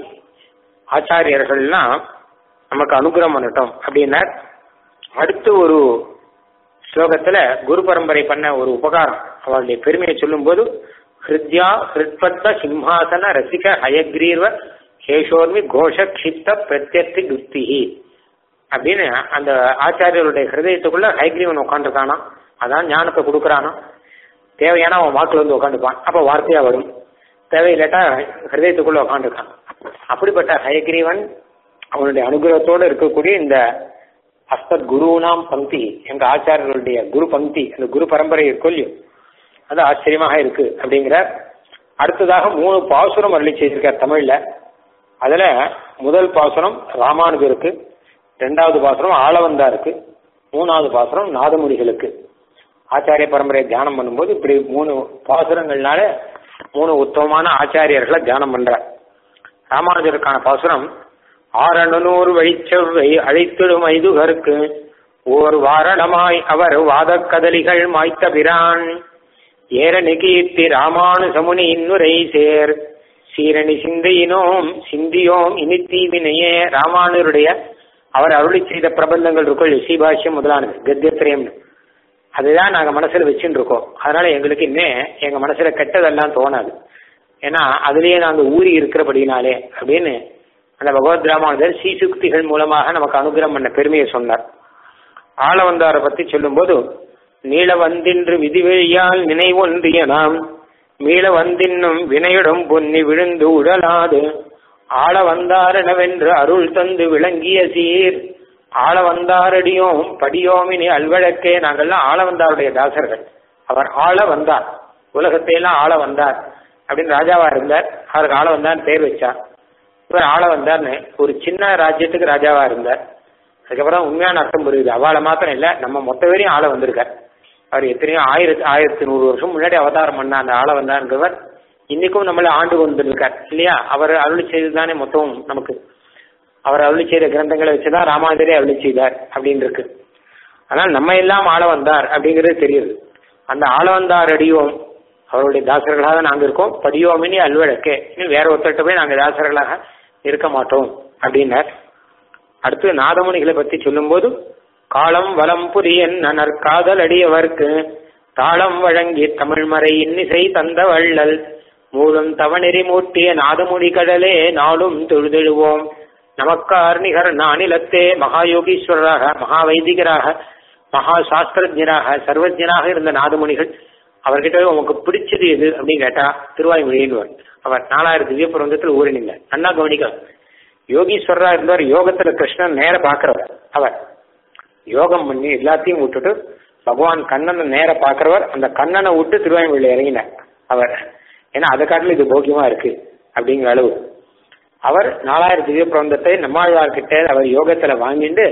ஆச்சாரியர்கள்லாம் நமக்கு அனுகிரகம் பண்ணட்டும் அப்படின்னா அடுத்து ஒரு ஸ்லோகத்துல குரு பரம்பரை பண்ண ஒரு உபகாரம் அவளுடைய பெருமையை சொல்லும்போது ஹிருத்யா ஹிருத்பத்த சிம்ஹாசன ரசிக ஹயக்ரீர்வ கேஷோர்மி கோஷ க்ஷிப்த பிரத்யர்த்தி துஸ்திஹி அப்படின்னு அந்த ஆச்சாரியருடைய ஹிருதயத்துக்குள்ள ஹயக்ரீவன் உட்காந்துருக்கானா அதான் ஞானத்தை கொடுக்குறானா தேவையான அவன் வாக்குல வந்து உட்காந்துப்பான் அப்ப வார்த்தையா வரும் தேவையில்லாட்டா ஹிருதயத்துக்குள்ள உட்காந்துருக்கான் அப்படிப்பட்ட ஹயக்ரீவன் அவனுடைய அனுகிரகத்தோடு இருக்கக்கூடிய இந்த அஸ்தத் குருனாம் பங்கி எங்க ஆச்சாரியர்களுடைய குரு பங்கி அந்த குரு பரம்பரை இருக்கொல்லியோ அது ஆச்சரியமாக இருக்கு அப்படிங்கிற அடுத்ததாக மூணு பாசுரம் அருளி செய்திருக்கார் தமிழ்ல அதுல முதல் பாசுரம் ராமானுஜருக்கு ரெண்டாவது பாசுரம் ஆளவந்தாருக்கு மூணாவது பாசுரம் நாதமுடிகளுக்கு ஆச்சாரிய பரம்பரையை தியானம் பண்ணும்போது இப்படி மூணு பாசுரங்கள்னால மூணு உத்தமமான ஆச்சாரியர்களை தியானம் பண்றார் ராமானுஜருக்கான பாசுரம் ஆரணநூறு வழிச்செவ்வை அழைத்திடும் ஐதுகருக்கு ஓர் வாரணமாய் அவர் வாதக் கதலிகள் மாய்த்த பிரான் ஏரணி கீர்த்தி ராமானுசமுனி இன்னுரை சேர் சீரணி சிந்தையினோம் சிந்தியோம் இனித்தீவினையே ராமானுடைய அவர் அருளி செய்த பிரபந்தங்கள் இருக்கும் சீபாஷ்யம் முதலானது கத்தியத்திரயம்னு அதுதான் நாங்க மனசுல வச்சுட்டு இருக்கோம் அதனால எங்களுக்கு இன்னே எங்க மனசுல கெட்டதெல்லாம் தோணாது ஏன்னா அதுலயே நாங்க ஊறி இருக்கிறபடினாலே அப்படின்னு அந்த பகவத் ராமானுஜர் சீசுக்திகள் மூலமாக நமக்கு அனுகிரகம் பண்ண பெருமையை சொன்னார் ஆள வந்தாரை பத்தி சொல்லும்போது நீள வந்தின்று விதிவெளியால் நினைவொன்றிய நாம் மீள வந்தின்னும் வினையிடும் பொன்னி விழுந்து உடலாது ஆள வந்தாரெனவென்று அருள் தந்து விளங்கிய சீர் ஆள வந்தாரடியோம் படியோமினி அல்வழக்கே நாங்கள்லாம் ஆள வந்தாருடைய தாசர்கள் அவர் ஆள வந்தார் உலகத்தை எல்லாம் ஆள வந்தார் அப்படின்னு ராஜாவா இருந்தார் அவருக்கு ஆள வந்தார் பேர் வச்சார் இவர் ஆள வந்தார்னு ஒரு சின்ன ராஜ்யத்துக்கு ராஜாவா இருந்தார் அதுக்கப்புறம் உண்மையான அர்த்தம் புரியுது அவளை மாத்திரம் இல்ல நம்ம மொத்த பேரையும் ஆள வந்திருக்கார் அவர் எத்தனையோ ஆயிரத்தி ஆயிரத்தி நூறு வருஷம் முன்னாடி அவதாரம் பண்ண அந்த ஆள வந்தார்ன்றவர் இன்னைக்கும் நம்மள ஆண்டு கொண்டிருக்கார் இல்லையா அவர் அருளி செய்தது தானே மொத்தம் நமக்கு அவர் அருளி செய்த கிரந்தங்களை வச்சுதான் ராமானுஜரே அருளி செய்தார் அப்படின்னு இருக்கு ஆனால் நம்ம எல்லாம் ஆள வந்தார் அப்படிங்கிறது தெரியுது அந்த ஆள வந்தார் அடியோம் அவருடைய தாசர்களாக நாங்க இருக்கோம் படியோமினி அல்வழக்கே இன்னும் வேற ஒருத்தர்கிட்ட போய் நாங்க தாசர்களாக இருக்க மாட்டோம் அப்படின்னார் அடுத்து நாதமுனிகளை பத்தி சொல்லும்போது காலம் வலம் புரியன் நற்காதல் அடியவர்க்கு தாளம் வழங்கி தமிழ்மறை இன்னிசை தந்த வள்ளல் மூலம் தவநெறி மூட்டிய நாதமுடி கடலே நாளும் தொழுதெழுவோம் நமக்கார் நிகர் நானிலத்தே மகாயோகீஸ்வரராக மகா வைதிகராக மகா சாஸ்திரஜராக சர்வஜனாக இருந்த நாதமுனிகள் அவர்கிட்ட உமக்கு பிடிச்சது எது அப்படின்னு கேட்டா திருவாய்மொழியின்வர் அவர் நாலாயிரத்து திவ்யபுரந்தத்தில் ஊரினிங்க அண்ணா கவனிக்க யோகீஸ்வரரா இருந்தவர் யோகத்துல கிருஷ்ணன் நேர பாக்குறவர் அவர் யோகம் பண்ணி எல்லாத்தையும் விட்டுட்டு பகவான் கண்ணனை நேர பாக்குறவர் அந்த கண்ணனை விட்டு திருவாய்மொழியில இறங்கினார் அவர் ஏன்னா அதை காட்டிலும் இது போக்கியமா இருக்கு அப்படிங்கிற அளவு அவர் நாலாயிரம் திவ்ய பிரபந்தத்தை நம்மாழ்வார்கிட்ட அவர் யோகத்துல வாங்கிட்டு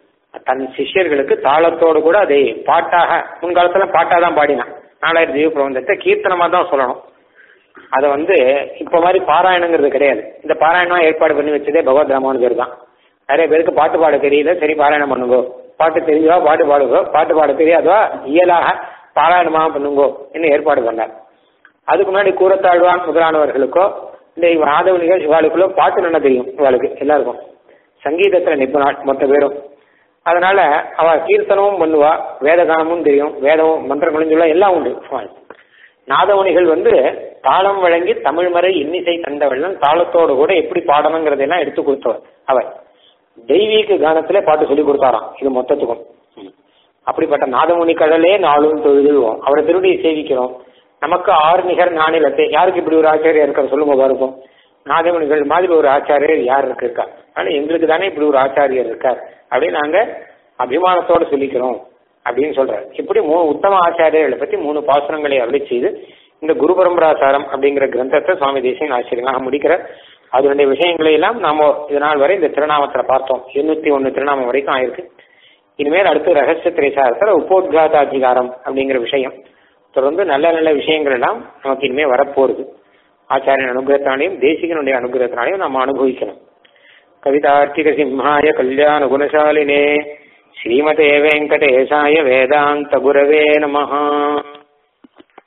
தன் சிஷ்யர்களுக்கு தாளத்தோடு கூட அதை பாட்டாக முன்காலத்துல பாட்டா தான் பாடினான் நாலாயிரம் திவ்ய பிரபந்தத்தை கீர்த்தனமா தான் சொல்லணும் அதை வந்து இப்ப மாதிரி பாராயணங்கிறது கிடையாது இந்த பாராயணம் ஏற்பாடு பண்ணி வச்சதே பகவத் ராமானுஜர் தான் நிறைய பேருக்கு பாட்டு பாட தெரியல சரி பாராயணம் பண்ணுங்கோ பாட்டு தெரிஞ்சவா பாட்டு பாடுங்கோ பாட்டு பாட தெரியாதவா இயலாக பாராயணமாக பண்ணுங்கோ என்று ஏற்பாடு பண்ணார் அதுக்கு முன்னாடி கூறத்தாழ்வான் முதலானவர்களுக்கோ இந்த ஆதவனிகள் இவாளுக்குள்ளோ பாட்டு நல்லா தெரியும் இவாளுக்கு எல்லாருக்கும் சங்கீதத்துல நிபுணாள் மொத்த பேரும் அதனால அவ கீர்த்தனமும் பண்ணுவா வேதகானமும் தெரியும் வேதமும் மந்திரங்களும் சொல்ல எல்லாம் உண்டு நாதவனிகள் வந்து தாளம் வழங்கி தமிழ் மறை இன்னிசை தந்தவள்ளன் தாளத்தோடு கூட எப்படி பாடணுங்கிறதெல்லாம் எடுத்து கொடுத்தவர் அவர் தெய்வீக கானத்துல பாட்டு சொல்லி கொடுத்தாராம் இது மொத்தத்துக்கும் ம். அப்படிப்பட்ட நாதமுனி கடலே நாளும் தொழுதுவோம் அவரை திருடியை சேவிக்கிறோம் நமக்கு ஆறு நிகர் நானிலத்தை யாருக்கு இப்படி ஒரு ஆச்சாரியா இருக்கார் சொல்லுங்க பாருக்கும் நாதமுனிகள் மாதிரி ஒரு ஆச்சாரியர் யார் இருக்கு இருக்கா ஆனா எங்களுக்கு தானே இப்படி ஒரு ஆச்சாரியர் இருக்கார் அப்படின்னு நாங்க அபிமானத்தோட சொல்லிக்கிறோம் அப்படின்னு சொல்றாரு இப்படி மூணு உத்தம ஆச்சாரியர்களை பத்தி மூணு பாசுரங்களை அருளி செய்து இந்த குரு பரம்பராசாரம் அப்படிங்கிற கிரந்தத்தை சுவாமி தேசியன் ஆச்சரியமாக முடிக்கிறார் அதனுடைய விஷயங்களை எல்லாம் நாம இதனால் வரை இந்த திருநாமத்துல பார்த்தோம் எண்ணூத்தி ஒன்னு திருநாமம் வரைக்கும் ஆயிருக்கு இனிமேல் அடுத்து ரகசிய திரைசாரத்தில் உப்போத்காதாதிகாரம் அப்படிங்கிற விஷயம் தொடர்ந்து நல்ல நல்ல விஷயங்கள் எல்லாம் நமக்கு இனிமே வரப்போகுது ஆச்சாரியன் அனுகிரகத்தினாலையும் தேசிகனுடைய அனுகிரகத்தினாலையும் நாம் அனுபவிக்கணும் கவிதார்த்திக சிம்ஹாய கல்யாண குணசாலினே ஸ்ரீமதே வெங்கடேசாய வேதாந்த குரவே நமஹா